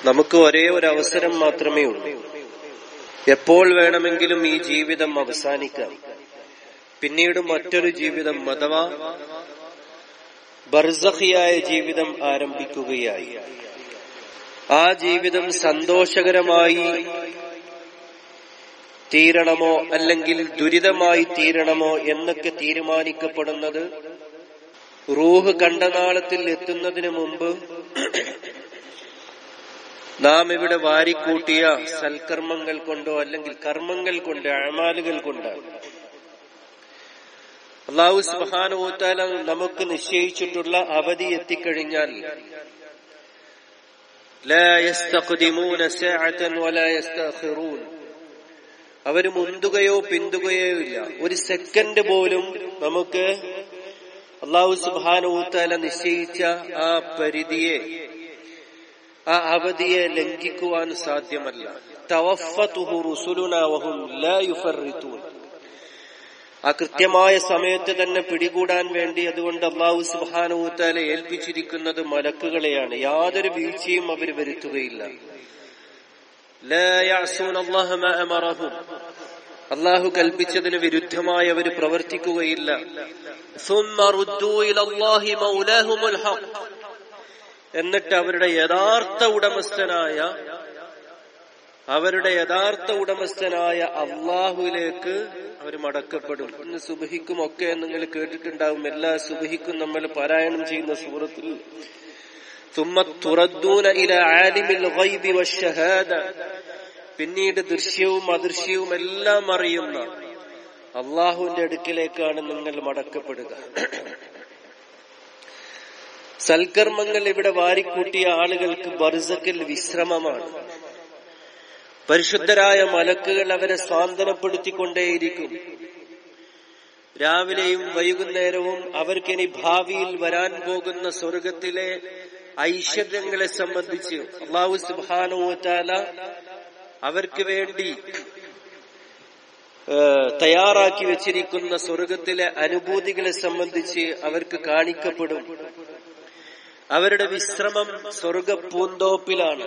നമുക്ക് ഒരേ ഒരു അവസരം മാത്രമേ ഉള്ളൂ എപ്പോൾ വേണമെങ്കിലും ഈ ജീവിതം അവസാനിക്കാം പിന്നീട് മറ്റൊരു ജീവിതം അഥവാ ബർസഹിയായ ജീവിതം ആരംഭിക്കുകയായി ആ ജീവിതം സന്തോഷകരമായി തീരണമോ അല്ലെങ്കിൽ ദുരിതമായി തീരണമോ എന്നൊക്കെ തീരുമാനിക്കപ്പെടുന്നത് റൂഹ് കണ്ടനാളത്തിൽ എത്തുന്നതിന് മുമ്പ് നാം ഇവിടെ വാരിക്കൂട്ടിയ സൽക്കർമ്മങ്ങൾ കൊണ്ടോ അല്ലെങ്കിൽ കർമ്മങ്ങൾ കൊണ്ട് അഴമാലുകൾ കൊണ്ടാണ് അള്ളാഹു സുബാനുത്താല നമുക്ക് നിശ്ചയിച്ചിട്ടുള്ള അവധി എത്തിക്കഴിഞ്ഞാൽ അവർ മുന്തുകയോ പിന്തുകയോ ഇല്ല ഒരു സെക്കൻഡ് പോലും നമുക്ക് അള്ളാഹു സുബാനുത്താല നിശ്ചയിച്ച ആ പരിധിയെ ആ അവധിയെ ലംഘിക്കുവാൻ സാധ്യമല്ല തവഫത്തുഹു റുസുലുന വഹും ലാ യുഫർറിത്തൂൻ ആ കൃത്യമായ സമയത്ത് തന്നെ പിടികൂടാൻ വേണ്ടി അതുകൊണ്ട് അള്ളാഹു സുബാനുത്താലെ ഏൽപ്പിച്ചിരിക്കുന്നത് മലക്കുകളെയാണ് യാതൊരു വീഴ്ചയും അവർ വരുത്തുകയില്ല അള്ളാഹു കൽപ്പിച്ചതിന് വിരുദ്ധമായി അവർ പ്രവർത്തിക്കുകയില്ല എന്നിട്ട് അവരുടെ യഥാർത്ഥ ഉടമസ്ഥനായ അവരുടെ യഥാർത്ഥ ഉടമസ്ഥനായ അള്ളാഹുവിലേക്ക് അവർ മടക്കപ്പെടും ഇന്ന് സുബഹിക്കും ഒക്കെ നിങ്ങൾ കേട്ടിട്ടുണ്ടാവും എല്ലാ സുബഹിക്കും നമ്മൾ പാരായണം ചെയ്യുന്ന സൂറത്തിൽ പിന്നീട് ദൃശ്യവും അദൃശ്യവും എല്ലാം അറിയുന്ന അള്ളാഹുവിന്റെ അടുക്കിലേക്കാണ് നിങ്ങൾ മടക്കപ്പെടുക സൽക്കർമ്മങ്ങൾ ഇവിടെ വാരിക്കൂട്ടിയ ആളുകൾക്ക് ബർസക്കിൽ വിശ്രമമാണ് പരിശുദ്ധരായ മലക്കുകൾ അവരെ സ്വാന്തനപ്പെടുത്തിക്കൊണ്ടേയിരിക്കും രാവിലെയും വൈകുന്നേരവും അവർക്കിനി ഭാവിയിൽ വരാൻ പോകുന്ന സ്വർഗത്തിലെ ഐശ്വര്യങ്ങളെ സംബന്ധിച്ച് അള്ളാഹു സുബാനുവത്താല അവർക്ക് വേണ്ടി തയ്യാറാക്കി വെച്ചിരിക്കുന്ന സ്വർഗത്തിലെ അനുഭൂതികളെ സംബന്ധിച്ച് അവർക്ക് കാണിക്കപ്പെടും അവരുടെ വിശ്രമം സ്വർഗ പൂന്തോപ്പിലാണ്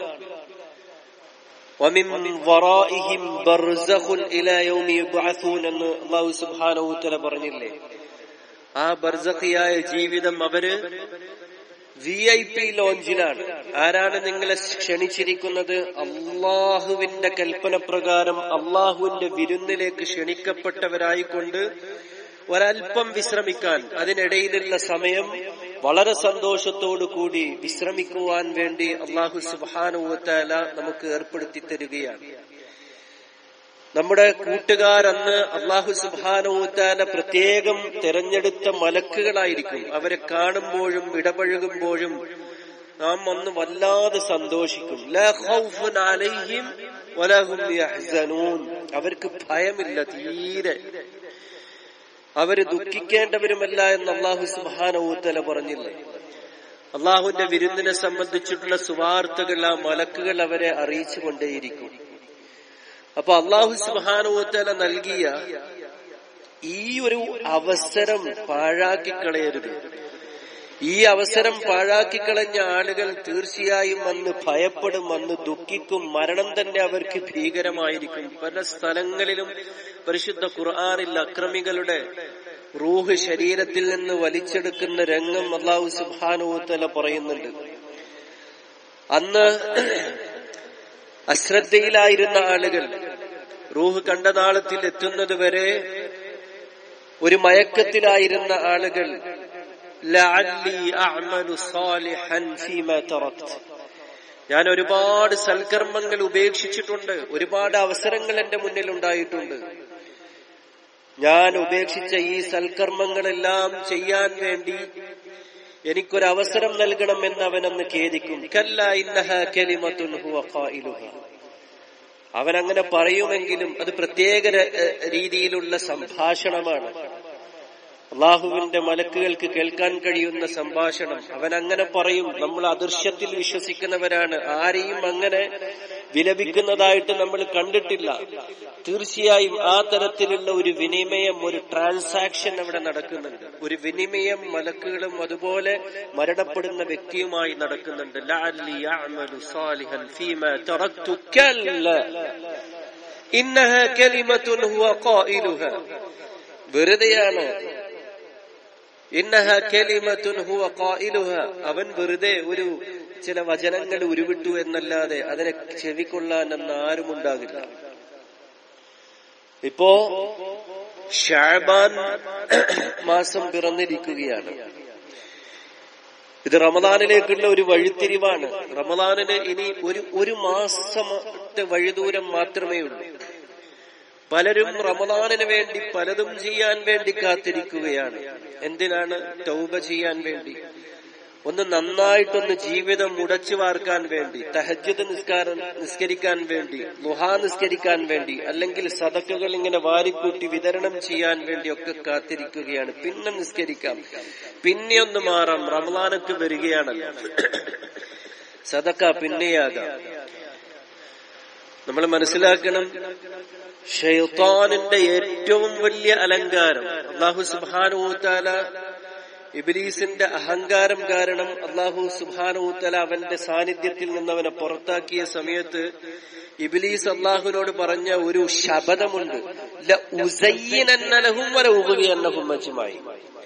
എന്ന് അള്ളാഹു സുബാനവുത്തല പറഞ്ഞില്ലേ ആ ബർസഖിയായ ജീവിതം അവര് വി ഐ പി ലോഞ്ചിലാണ് ആരാണ് നിങ്ങളെ ക്ഷണിച്ചിരിക്കുന്നത് അള്ളാഹുവിന്റെ കൽപ്പന പ്രകാരം അള്ളാഹുവിന്റെ വിരുന്നിലേക്ക് ക്ഷണിക്കപ്പെട്ടവരായിക്കൊണ്ട് ഒരൽപ്പം വിശ്രമിക്കാൻ അതിനിടയിലുള്ള സമയം വളരെ സന്തോഷത്തോടു കൂടി വിശ്രമിക്കുവാൻ വേണ്ടി അള്ളാഹു സുബാനുവത്താല നമുക്ക് ഏർപ്പെടുത്തി തരികയാണ് നമ്മുടെ കൂട്ടുകാരന്ന് അള്ളാഹു സുബാനുവത്താല പ്രത്യേകം തെരഞ്ഞെടുത്ത മലക്കുകളായിരിക്കും അവരെ കാണുമ്പോഴും ഇടപഴകുമ്പോഴും നാം അന്ന് വല്ലാതെ സന്തോഷിക്കും അവർക്ക് ഭയമില്ല തീരെ അവര് ദുഃഖിക്കേണ്ടവരുമല്ല എന്ന് അള്ളാഹു സുബാനൂത്തല പറഞ്ഞില്ലേ അള്ളാഹുവിന്റെ വിരുന്നിനെ സംബന്ധിച്ചിട്ടുള്ള സുവാർത്തകൾ ആ മലക്കുകൾ അവരെ അറിയിച്ചു കൊണ്ടേയിരിക്കും അപ്പൊ അള്ളാഹു സുബാനൂത്തല നൽകിയ ഈ ഒരു അവസരം പാഴാക്കിക്കളയരുത് ഈ അവസരം പാഴാക്കിക്കളഞ്ഞ ആളുകൾ തീർച്ചയായും അന്ന് ഭയപ്പെടും അന്ന് ദുഃഖിക്കും മരണം തന്നെ അവർക്ക് ഭീകരമായിരിക്കും പല സ്ഥലങ്ങളിലും പരിശുദ്ധ ഖുർആാനിൽ അക്രമികളുടെ റൂഹ് ശരീരത്തിൽ നിന്ന് വലിച്ചെടുക്കുന്ന രംഗം അള്ളാഹു സുബാനുത്തല പറയുന്നുണ്ട് അന്ന് അശ്രദ്ധയിലായിരുന്ന ആളുകൾ റൂഹ് കണ്ട നാളത്തിൽ എത്തുന്നത് വരെ ഒരു മയക്കത്തിലായിരുന്ന ആളുകൾ ഞാൻ ഒരുപാട് സൽക്കർമ്മങ്ങൾ ഉപേക്ഷിച്ചിട്ടുണ്ട് ഒരുപാട് അവസരങ്ങൾ എന്റെ മുന്നിൽ ഉണ്ടായിട്ടുണ്ട് ഞാൻ ഉപേക്ഷിച്ച ഈ സൽക്കർമ്മങ്ങളെല്ലാം ചെയ്യാൻ വേണ്ടി എനിക്കൊരവസരം നൽകണമെന്ന് അവനൊന്ന് ഖേദിക്കും കല്ല ഇന്നഹ കലിമത്തുൻ ഹുവ ഖായിലുഹ അവൻ അങ്ങനെ പറയുമെങ്കിലും അത് പ്രത്യേക രീതിയിലുള്ള സംഭാഷണമാണ് അള്ളാഹുവിന്റെ മലക്കുകൾക്ക് കേൾക്കാൻ കഴിയുന്ന സംഭാഷണം അവൻ അങ്ങനെ പറയും നമ്മൾ അദൃശ്യത്തിൽ വിശ്വസിക്കുന്നവരാണ് ആരെയും അങ്ങനെ വിലപിക്കുന്നതായിട്ട് നമ്മൾ കണ്ടിട്ടില്ല തീർച്ചയായും ആ തരത്തിലുള്ള ഒരു വിനിമയം ഒരു ട്രാൻസാക്ഷൻ അവിടെ നടക്കുന്നുണ്ട് ഒരു വിനിമയം മലക്കുകളും അതുപോലെ മരണപ്പെടുന്ന വ്യക്തിയുമായി നടക്കുന്നുണ്ട് ലഅല്ലി യഅമലു സാലിഹൻ ഫീമാ തറക്തു കല്ല ഇന്നഹ കലിമത്തുൻ ഹുവ ഖായിലുഹ വെറുതെയാണ് ഇന്നഹ കലിമത്തുൻ ഹുവ ഖായിലുഹ അവൻ വെറുതെ ഒരു ചില വചനങ്ങൾ ഉരുവിട്ടു എന്നല്ലാതെ അതിനെ ചെവിക്കൊള്ളാൻ ആരും ഉണ്ടാകില്ല ഇപ്പോ ഷാബാൻ മാസം പിറന്നിരിക്കുകയാണ് ഇത് റമദാനിലേക്കുള്ള ഒരു വഴിത്തിരിവാണ് റമദാനിന് ഇനി ഒരു ഒരു മാസത്തെ വഴിദൂരം മാത്രമേ ഉള്ളൂ പലരും റമദാനിന് വേണ്ടി പലതും ചെയ്യാൻ വേണ്ടി കാത്തിരിക്കുകയാണ് എന്തിനാണ് തൗബ ചെയ്യാൻ വേണ്ടി ഒന്ന് നന്നായിട്ടൊന്ന് ജീവിതം മുടച്ചു വാർക്കാൻ വേണ്ടി തഹജ്ജുദ് നിസ്കാരം നിസ്കരിക്കാൻ വേണ്ടി ലുഹാ നിസ്കരിക്കാൻ വേണ്ടി അല്ലെങ്കിൽ സദക്കുകൾ ഇങ്ങനെ വാരിക്കൂട്ടി വിതരണം ചെയ്യാൻ വേണ്ടി ഒക്കെ കാത്തിരിക്കുകയാണ് പിന്നെ നിസ്കരിക്കാം പിന്നെ ഒന്ന് മാറാം റമദാനൊക്കെ വരികയാണല്ലോ സദക്ക പിന്നെയാകാം നമ്മൾ മനസ്സിലാക്കണം ഷെയ്ത്താനിന്റെ ഏറ്റവും വലിയ അലങ്കാരം അള്ളാഹു സുബാനുത്താല ഇബിലീസിന്റെ അഹങ്കാരം കാരണം അള്ളാഹു സുബാനുത്തല അവന്റെ സാന്നിധ്യത്തിൽ നിന്ന് അവനെ പുറത്താക്കിയ സമയത്ത് ഇബിലീസ് അള്ളാഹുവിനോട് പറഞ്ഞ ഒരു ശബദമുണ്ട് ഉസയ്യനന്നലഹും വല ഉകവിയന്നഹും മജുമായി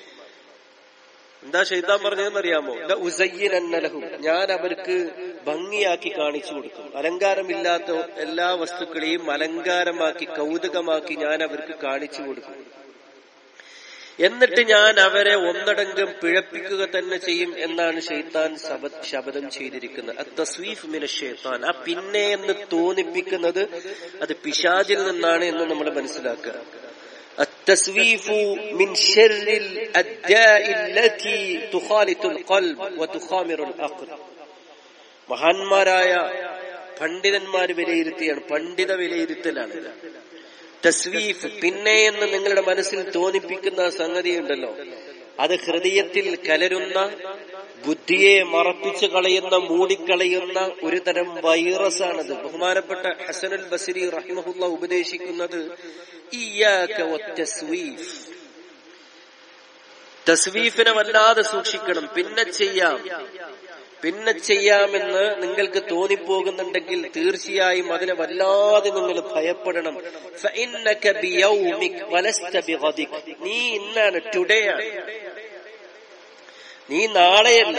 എന്താ ഷെയ്ത്താൻ പറഞ്ഞതെന്ന് അറിയാമോ ഉസയ്യനന്നലഹും ഞാൻ അവർക്ക് ഭംഗിയാക്കി കാണിച്ചു കൊടുക്കും അലങ്കാരമില്ലാത്ത എല്ലാ വസ്തുക്കളെയും അലങ്കാരമാക്കി കൗതുകമാക്കി ഞാൻ അവർക്ക് കാണിച്ചു കൊടുക്കും എന്നിട്ട് ഞാൻ അവരെ ഒന്നടങ്കം പിഴപ്പിക്കുക തന്നെ ചെയ്യും എന്നാണ് ഷെയ്ത്താൻ ശപഥം ചെയ്തിരിക്കുന്നത് തസ്വീഫ് മിന ഷെയ്ത്താൻ ആ പിന്നെ എന്ന് തോന്നിപ്പിക്കുന്നത് അത് പിശാചിൽ നിന്നാണ് എന്ന് നമ്മൾ മനസ്സിലാക്കുക التسويف من شر الأداء التي تخالط القلب وتخامر العقل മഹാന്മാരായ പണ്ഡിതന്മാർ വിലയിരുത്തിയാണ് പണ്ഡിത വിലയിരുത്തലാണ് തസ്വീഫ് പിന്നെ എന്ന് നിങ്ങളുടെ മനസ്സിൽ തോന്നിപ്പിക്കുന്ന സംഗതിയുണ്ടല്ലോ അത് ഹൃദയത്തിൽ കലരുന്ന ബുദ്ധിയെ മറപ്പിച്ചു കളയുന്ന മൂടിക്കളയുന്ന ഒരു തരം വൈറസാണത് ബഹുമാനപ്പെട്ട ഹസനുൽ ബസരി റഹിമഹുല്ല ഉപദേശിക്കുന്നത് തസ്വീഫ് തസ്വീഫിനെ വല്ലാതെ സൂക്ഷിക്കണം പിന്നെ ചെയ്യാം പിന്നെ ചെയ്യാമെന്ന് നിങ്ങൾക്ക് തോന്നിപ്പോകുന്നുണ്ടെങ്കിൽ തീർച്ചയായും അതിനെ വല്ലാതെ നിങ്ങൾ ഭയപ്പെടണം നീ ഇന്നാണ് ടുഡേ ആണ് നീ നാളെയല്ല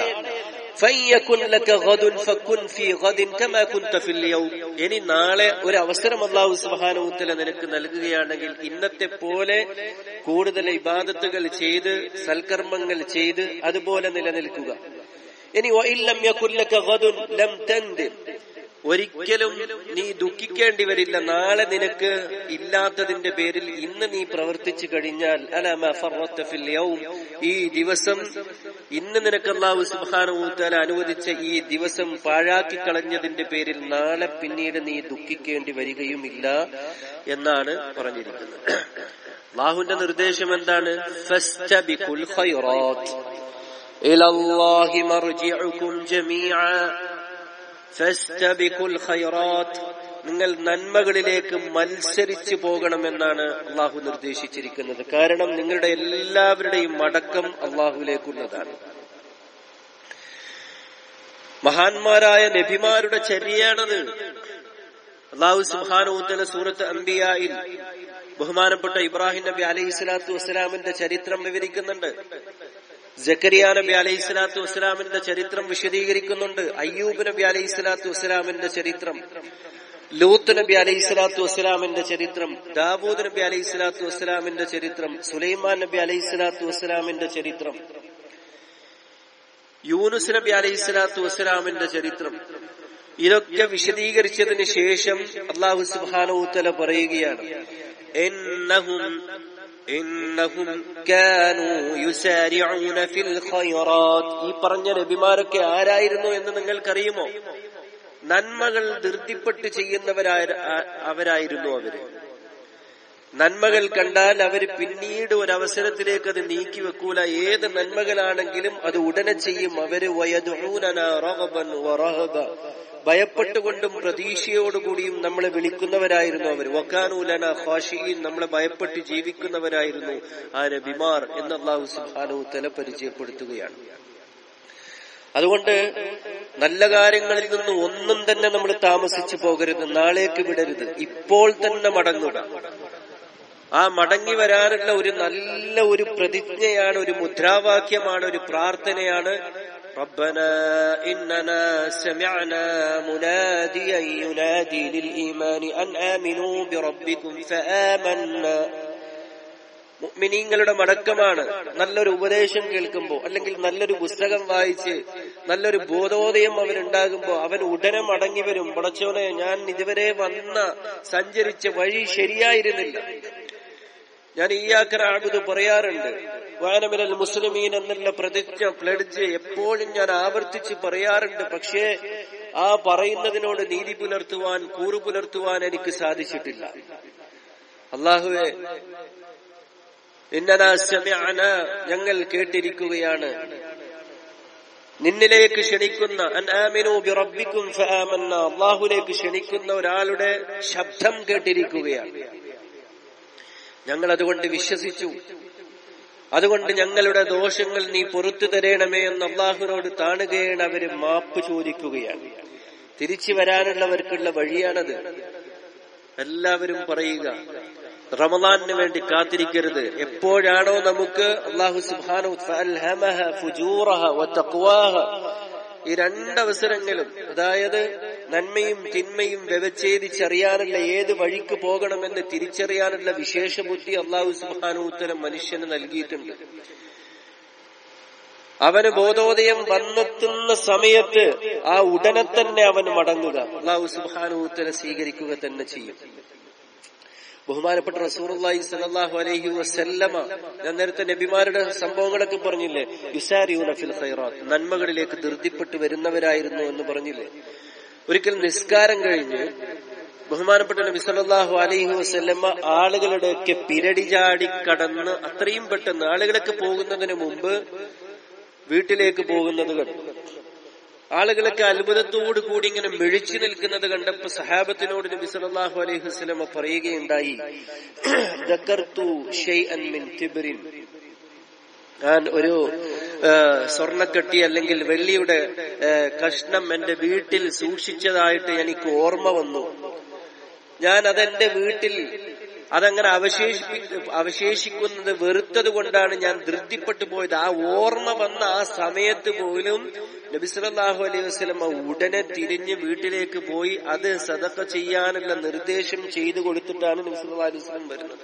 ഇനി നാളെ ഒരു അവസരം അള്ളാഹു സുബാനുത്തല നിനക്ക് നൽകുകയാണെങ്കിൽ ഇന്നത്തെ പോലെ കൂടുതൽ ഇബാദത്തുകൾ ചെയ്ത് സൽക്കർമ്മങ്ങൾ ചെയ്ത് അതുപോലെ നിലനിൽക്കുക ഇനി ലം തന്തിം ഒരിക്കലും നീ ദുഃഖിക്കേണ്ടി വരില്ല നാളെ നിനക്ക് ഇല്ലാത്തതിന്റെ പേരിൽ ഇന്ന് നീ പ്രവർത്തിച്ചു കഴിഞ്ഞാൽ അലമഫിൽ ഈ ദിവസം ഇന്ന് നിനക്ക് അള്ളാഹു സുബാനുത്താല അനുവദിച്ച ഈ ദിവസം പാഴാക്കി കളഞ്ഞതിന്റെ പേരിൽ നാളെ പിന്നീട് നീ ദുഃഖിക്കേണ്ടി വരികയുമില്ല എന്നാണ് പറഞ്ഞിരിക്കുന്നത് അള്ളാഹുന്റെ നിർദ്ദേശം എന്താണ് ഫസ്തബിഖുൽ ഖൈറാത്ത് إلى الله مرجعكم جميعا فاستبقوا الخيرات നിങ്ങൾ നന്മകളിലേക്ക് മത്സരിച്ചു പോകണമെന്നാണ് അള്ളാഹു നിർദ്ദേശിച്ചിരിക്കുന്നത് കാരണം നിങ്ങളുടെ എല്ലാവരുടെയും മടക്കം അള്ളാഹുലേക്കുള്ളതാണ് മഹാന്മാരായ നബിമാരുടെ ചര്യയാണത് അള്ളാഹു സുഹാനൂത്തല സൂറത്ത് അംബിയായിൽ ബഹുമാനപ്പെട്ട ഇബ്രാഹിം നബി അലൈഹി സ്വലാത്തു വസ്സലാമിന്റെ ചരിത്രം വിവരിക്കുന്നുണ്ട് ജക്കരിയ നബി അലൈഹി സ്വലാത്തു വസ്സലാമിന്റെ ചരിത്രം വിശദീകരിക്കുന്നുണ്ട് അയ്യൂബ് നബി അലൈഹി സ്വലാത്തു വസ്സലാമിന്റെ ചരിത്രം ലൂത്ത് നബി അലൈഹി സ്വലാത്തു വസ്സലാമിന്റെ ചരിത്രം ദാവൂദ് നബി അലൈഹി സ്വലാത്തു വസ്സലാമിന്റെ ചരിത്രം സുലൈമാൻ നബി അലൈഹി സ്വലാത്തു വസ്സലാമിന്റെ ചരിത്രം യൂനുസ് നബി അലൈഹി സ്വലാത്തു വസ്സലാമിന്റെ ചരിത്രം ഇതൊക്കെ വിശദീകരിച്ചതിന് ശേഷം അള്ളാഹു സുബാനൂത്തല പറയുകയാണ് എന്നഹും ഇന്നഹും കാനൂ യുസാരിഊന ഫിൽ ഖൈറാത്ത് ഈ പറഞ്ഞ നബിമാരൊക്കെ ആരായിരുന്നു എന്ന് നിങ്ങൾക്കറിയുമോ നന്മകൾ ധൃതിപ്പെട്ട് ചെയ്യുന്നവരായ അവരായിരുന്നു അവര് നന്മകൾ കണ്ടാൽ അവർ പിന്നീട് ഒരവസരത്തിലേക്ക് അത് നീക്കി വെക്കൂല ഏത് നന്മകളാണെങ്കിലും അത് ഉടനെ ചെയ്യും അവര് വയദൂനന റഗബൻ വറഹബ ഭയപ്പെട്ടുകൊണ്ടും പ്രതീക്ഷയോടുകൂടിയും നമ്മളെ വിളിക്കുന്നവരായിരുന്നു അവർ വക്കാനൂലന ഖാഷിയും നമ്മളെ ഭയപ്പെട്ട് ജീവിക്കുന്നവരായിരുന്നു ആ നബിമാർ എന്ന് അള്ളാഹു സുബ്ഹാനഹു തല പരിചയപ്പെടുത്തുകയാണ് അതുകൊണ്ട് നല്ല കാര്യങ്ങളിൽ നിന്ന് ഒന്നും തന്നെ നമ്മൾ താമസിച്ചു പോകരുത് നാളേക്ക് വിടരുത് ഇപ്പോൾ തന്നെ മടങ്ങുക ആ മടങ്ങി വരാനുള്ള ഒരു നല്ല ഒരു പ്രതിജ്ഞയാണ് ഒരു മുദ്രാവാക്യമാണ് ഒരു പ്രാർത്ഥനയാണ് ربنا إننا سمعنا مناديا ينادي للإيمان أن آمنوا بربكم فآمنا മുഅ്മിനീങ്ങളുടെ മടക്കമാണ് നല്ലൊരു ഉപദേശം കേൾക്കുമ്പോൾ അല്ലെങ്കിൽ നല്ലൊരു പുസ്തകം വായിച്ച് നല്ലൊരു ബോധോദയം അവനുണ്ടാകുമ്പോൾ അവൻ ഉടനെ മടങ്ങി വരും പടച്ചോനെ ഞാൻ ഇതുവരെ വന്ന സഞ്ചരിച്ച വഴി ശരിയായിരുന്നില്ല ഞാൻ ഈയാക്കര ആബുദ് പറയാറുണ്ട് വാനമിനൽ മുസ്ലിമീൻ എന്നുള്ള പ്രതിജ്ഞ പ്ലഡിച്ച് എപ്പോഴും ഞാൻ ആവർത്തിച്ച് പറയാറുണ്ട് പക്ഷേ ആ പറയുന്നതിനോട് നീതി പുലർത്തുവാൻ കൂറു പുലർത്തുവാൻ എനിക്ക് സാധിച്ചിട്ടില്ല അള്ളാഹുവെ ഇന്നനാ സമയന ഞങ്ങൾ കേട്ടിരിക്കുകയാണ് നിന്നിലേക്ക് ക്ഷണിക്കുന്ന അൻ ആമിനു ബിറബ്ബിക്കും ഫആമന്ന അള്ളാഹുലേക്ക് ക്ഷണിക്കുന്ന ഒരാളുടെ ശബ്ദം കേട്ടിരിക്കുകയാണ് ഞങ്ങൾ അതുകൊണ്ട് വിശ്വസിച്ചു അതുകൊണ്ട് ഞങ്ങളുടെ ദോഷങ്ങൾ നീ പൊറത്തു തരണമേ എന്ന് അള്ളാഹുവിനോട് താണുകയാണ് അവര് മാപ്പ് ചോദിക്കുകയാണ് തിരിച്ചു വരാനുള്ളവർക്കുള്ള വഴിയാണത് എല്ലാവരും പറയുക റമദാനിന് വേണ്ടി കാത്തിരിക്കരുത് എപ്പോഴാണോ നമുക്ക് അള്ളാഹു സുബാനു ഈ രണ്ടവസരങ്ങളും അതായത് നന്മയും തിന്മയും വ്യവച്ഛേദിച്ചറിയാനുള്ള ഏത് വഴിക്ക് പോകണമെന്ന് തിരിച്ചറിയാനുള്ള വിശേഷ ബുദ്ധി അള്ളാഹു സുബാനു ഉത്തരം മനുഷ്യന് നൽകിയിട്ടുണ്ട് അവന് ബോധോദയം വന്നെത്തുന്ന സമയത്ത് ആ ഉടനെ തന്നെ അവൻ മടങ്ങുക അള്ളാഹു സുബാനു ഉത്തരം സ്വീകരിക്കുക തന്നെ ചെയ്യും ബഹുമാനപ്പെട്ട റസൂർലായി സലാഹു അലൈഹി വസല്ലമ ഞാൻ നേരത്തെ നബിമാരുടെ സംഭവങ്ങളൊക്കെ പറഞ്ഞില്ലേ യുസാരിയൂന ഫിൽ ഖൈറാത്ത് നന്മകളിലേക്ക് ധൃതിപ്പെട്ട് വരുന്നവരായിരുന്നു എന്ന് പറഞ്ഞില്ലേ ഒരിക്കൽ നിസ്കാരം കഴിഞ്ഞ് ബഹുമാനപ്പെട്ട നബി സല്ലല്ലാഹു അലൈഹി വസല്ലമ്മ ആളുകളുടെയൊക്കെ പിരടി ചാടി കടന്ന് അത്രയും പെട്ടെന്ന് ആളുകളൊക്കെ പോകുന്നതിന് മുമ്പ് വീട്ടിലേക്ക് പോകുന്നത് കണ്ടു ആളുകളൊക്കെ അത്ഭുതത്തോടു കൂടി ഇങ്ങനെ മിഴിച്ചു നിൽക്കുന്നത് കണ്ടപ്പോ സഹാബത്തിനോട് നബി സല്ലല്ലാഹു അലൈഹി വസല്ലമ പറയുകയുണ്ടായി ദക്കർതു ഷൈഅൻ മിൻ തിബ്രിൻ ഞാൻ ഒരു സ്വർണക്കെട്ടി അല്ലെങ്കിൽ വെള്ളിയുടെ കഷ്ണം എന്റെ വീട്ടിൽ സൂക്ഷിച്ചതായിട്ട് എനിക്ക് ഓർമ്മ വന്നു ഞാൻ അതെന്റെ വീട്ടിൽ അതങ്ങനെ അവശേഷി അവശേഷിക്കുന്നത് വെറുത്തത് കൊണ്ടാണ് ഞാൻ ധൃതിപ്പെട്ടു പോയത് ആ ഓർമ്മ വന്ന ആ സമയത്ത് പോലും നബിസ്വല്ലാഹു അലൈഹി വസ്ലമ ഉടനെ തിരിഞ്ഞ് വീട്ടിലേക്ക് പോയി അത് സദക്ക ചെയ്യാനുള്ള നിർദ്ദേശം ചെയ്തു കൊടുത്തിട്ടാണ് നബിസ്വല്ലാ അലൈഹി വസ്ലം വരുന്നത്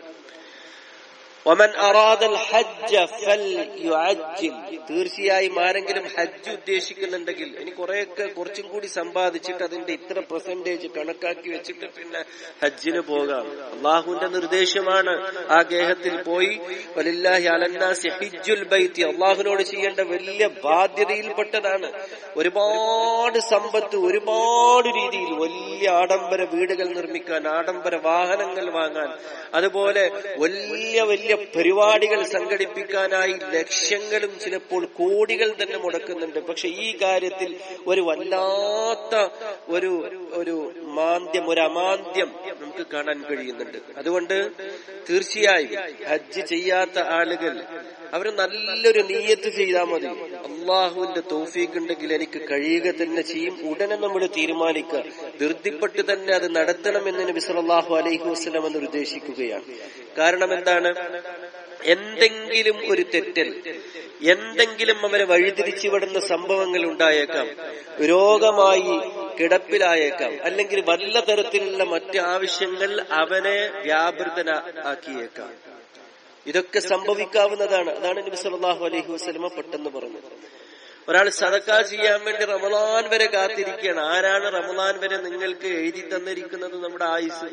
ഒമൻ അറാദൽ ഹജ്ജ ഫൽ യുഅജ്ജിൽ തീർച്ചയായും ആരെങ്കിലും ഹജ്ജ് ഉദ്ദേശിക്കുന്നുണ്ടെങ്കിൽ ഇനി കുറെയൊക്കെ കുറച്ചും കൂടി സമ്പാദിച്ചിട്ട് അതിന്റെ ഇത്ര പെർസെന്റേജ് കണക്കാക്കി വെച്ചിട്ട് പിന്നെ ഹജ്ജിന് പോകാം അള്ളാഹുവിന്റെ നിർദ്ദേശമാണ് ആ ഗേഹത്തിൽ പോയി വലില്ലാഹി അലന്നാസി ഹിജ്ജുൽ ബൈത്തി അള്ളാഹുവിനോട് ചെയ്യേണ്ട വലിയ ബാധ്യതയിൽപ്പെട്ടതാണ് ഒരുപാട് സമ്പത്ത് ഒരുപാട് രീതിയിൽ വലിയ ആഡംബര വീടുകൾ നിർമ്മിക്കാൻ ആഡംബര വാഹനങ്ങൾ വാങ്ങാൻ അതുപോലെ വലിയ വലിയ പരിപാടികൾ സംഘടിപ്പിക്കാനായി ലക്ഷങ്ങളും ചിലപ്പോൾ കോടികൾ തന്നെ മുടക്കുന്നുണ്ട് പക്ഷെ ഈ കാര്യത്തിൽ ഒരു വല്ലാത്ത ഒരു ഒരു മാന്ദ്യം ഒരു അമാന്ദ്യം നമുക്ക് കാണാൻ കഴിയുന്നുണ്ട് അതുകൊണ്ട് തീർച്ചയായും ഹജ്ജ് ചെയ്യാത്ത ആളുകൾ അവർ നല്ലൊരു നീയത്ത് ചെയ്താൽ മതി അള്ളാഹുവിന്റെ തോഫീക്ക് ഉണ്ടെങ്കിൽ എനിക്ക് കഴിയുക തന്നെ ചെയ്യും ഉടനെ നമ്മൾ തീരുമാനിക്കുക ധൃതിപ്പെട്ട് തന്നെ അത് നടത്തണമെന്ന് നബി സല്ലല്ലാഹു അലൈഹി വസല്ലം എന്ന് നിർദ്ദേശിക്കുകയാണ് കാരണം എന്താണ് എന്തെങ്കിലും ഒരു തെറ്റൽ എന്തെങ്കിലും അവരെ വഴിതിരിച്ചു വിടുന്ന സംഭവങ്ങൾ ഉണ്ടായേക്കാം രോഗമായി കിടപ്പിലായേക്കാം അല്ലെങ്കിൽ വല്ല തരത്തിലുള്ള മറ്റ് ആവശ്യങ്ങൾ അവനെ വ്യാപൃതന ആക്കിയേക്കാം ഇതൊക്കെ സംഭവിക്കാവുന്നതാണ് അതാണ് നബി സല്ലല്ലാഹു അലൈഹി വസല്ലമ പെട്ടെന്ന് പറഞ്ഞത് ഒരാൾ സദക്ക ചെയ്യാൻ വേണ്ടി റമദാൻ വരെ കാത്തിരിക്കുകയാണ് ആരാണ് റമദാൻ വരെ നിങ്ങൾക്ക് എഴുതി തന്നിരിക്കുന്നത് നമ്മുടെ ആയുസ്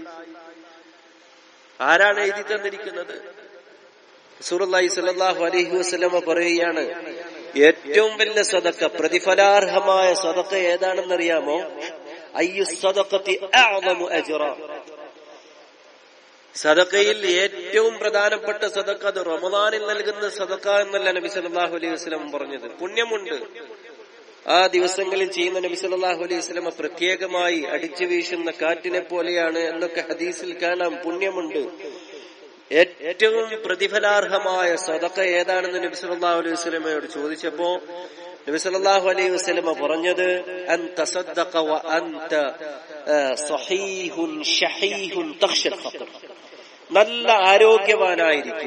ആരാണ് എഴുതി തന്നിരിക്കുന്നത് സുറല്ലായി സല്ലാഹു അലൈഹി വസ്ലമ പറയുകയാണ് ഏറ്റവും വലിയ സദക്ക പ്രതിഫലാർഹമായ സദക്ക ഏതാണെന്നറിയാമോ അയ്യു സദക്കത്തി അജ്റ സദക്കയിൽ ഏറ്റവും പ്രധാനപ്പെട്ട സദക്ക അത് റമദാനിൽ നൽകുന്ന സദക്ക എന്നല്ല നബി സല്ലല്ലാഹു അലൈഹി വസല്ലം പറഞ്ഞത് പുണ്യമുണ്ട് ആ ദിവസങ്ങളിൽ ചെയ്യുന്ന നബി സല്ലല്ലാഹു അലൈഹി വസല്ലമ പ്രത്യേകമായി അടിച്ചു വീശുന്ന കാറ്റിനെ പോലെയാണ് എന്നൊക്കെ ഹദീസിൽ കാണാം പുണ്യമുണ്ട് ഏറ്റവും പ്രതിഫലാർഹമായ സദക്ക ഏതാണെന്ന് നബി സല്ലല്ലാഹു അലൈഹി വസല്ലമയോട് ചോദിച്ചപ്പോ നബി സല്ലല്ലാഹു അലൈഹി വസല്ലമ പറഞ്ഞത് അൻ തസദ്ദഖ വ അൻത സഹീഹുൻ ഷഹീഹുൻ തഖ്ശൽ ഫഖർ നല്ല ആരോഗ്യവാനായിരിക്കെ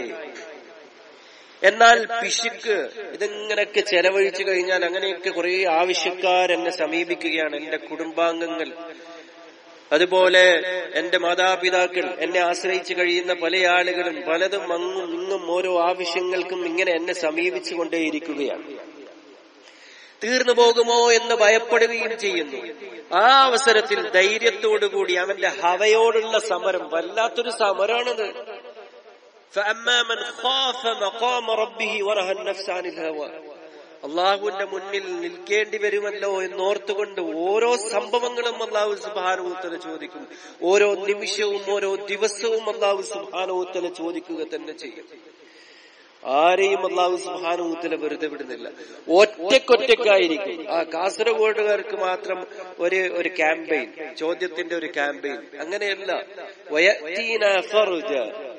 എന്നാൽ പിശുക്ക് ഇതിങ്ങനെയൊക്കെ ചെലവഴിച്ചു കഴിഞ്ഞാൽ അങ്ങനെയൊക്കെ കുറെ ആവശ്യക്കാർ എന്നെ സമീപിക്കുകയാണ് എന്റെ കുടുംബാംഗങ്ങൾ അതുപോലെ എന്റെ മാതാപിതാക്കൾ എന്നെ ആശ്രയിച്ചു കഴിയുന്ന പല ആളുകളും പലതും അങ്ങും ഇങ്ങും ഓരോ ആവശ്യങ്ങൾക്കും ഇങ്ങനെ എന്നെ സമീപിച്ചു കൊണ്ടേയിരിക്കുകയാണ് തീർന്നു പോകുമോ എന്ന് ഭയപ്പെടുകയും ചെയ്യുന്നു ആ അവസരത്തിൽ ധൈര്യത്തോടുകൂടി അവന്റെ ഹവയോടുള്ള സമരം വല്ലാത്തൊരു സമരമാണത് فأما من خاف مقام ربه ونهى النفس عن الهوى അള്ളാഹുവിന്റെ മുന്നിൽ നിൽക്കേണ്ടി വരുമല്ലോ എന്നോർത്തുകൊണ്ട് ഓരോ സംഭവങ്ങളും അള്ളാഹു സുബാനുത്തല ചോദിക്കും ഓരോ നിമിഷവും ഓരോ ദിവസവും അള്ളാഹു സുബാനുത്തല ചോദിക്കുക തന്നെ ചെയ്യും ആരെയും അള്ളാഹു സുബാനുത്തല വെറുതെ വിടുന്നില്ല ഒറ്റക്കൊറ്റക്കായിരിക്കും ആ കാസർഗോഡുകാർക്ക് മാത്രം ഒരു ഒരു ക്യാമ്പയിൻ ചോദ്യത്തിന്റെ ഒരു ക്യാമ്പയിൻ അങ്ങനെയല്ല വയത്തീന ഫറുജ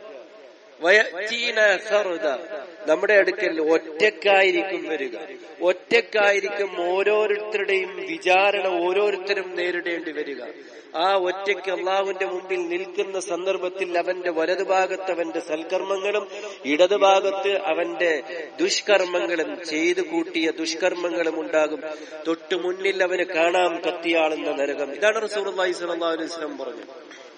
വയറ്റീന ഫറുദ നമ്മുടെ അടുക്കൽ ഒറ്റക്കായിരിക്കും വരിക ഒറ്റക്കായിരിക്കും ഓരോരുത്തരുടെയും വിചാരണ ഓരോരുത്തരും നേരിടേണ്ടി വരിക ആ ഒറ്റയ്ക്ക് അള്ളാഹുവിന്റെ മുമ്പിൽ നിൽക്കുന്ന സന്ദർഭത്തിൽ അവന്റെ വലതുഭാഗത്ത് അവന്റെ സൽക്കർമ്മങ്ങളും ഇടതുഭാഗത്ത് അവന്റെ ദുഷ്കർമ്മങ്ങളും ചെയ്തു കൂട്ടിയ ദുഷ്കർമ്മങ്ങളും ഉണ്ടാകും തൊട്ടു മുന്നിൽ അവന് കാണാം കത്തിയാളുന്ന നരകം ഇതാണ് റസൂൽ അള്ളാഹി സ്വലാ അലൈഹി സ്വലം പറഞ്ഞത്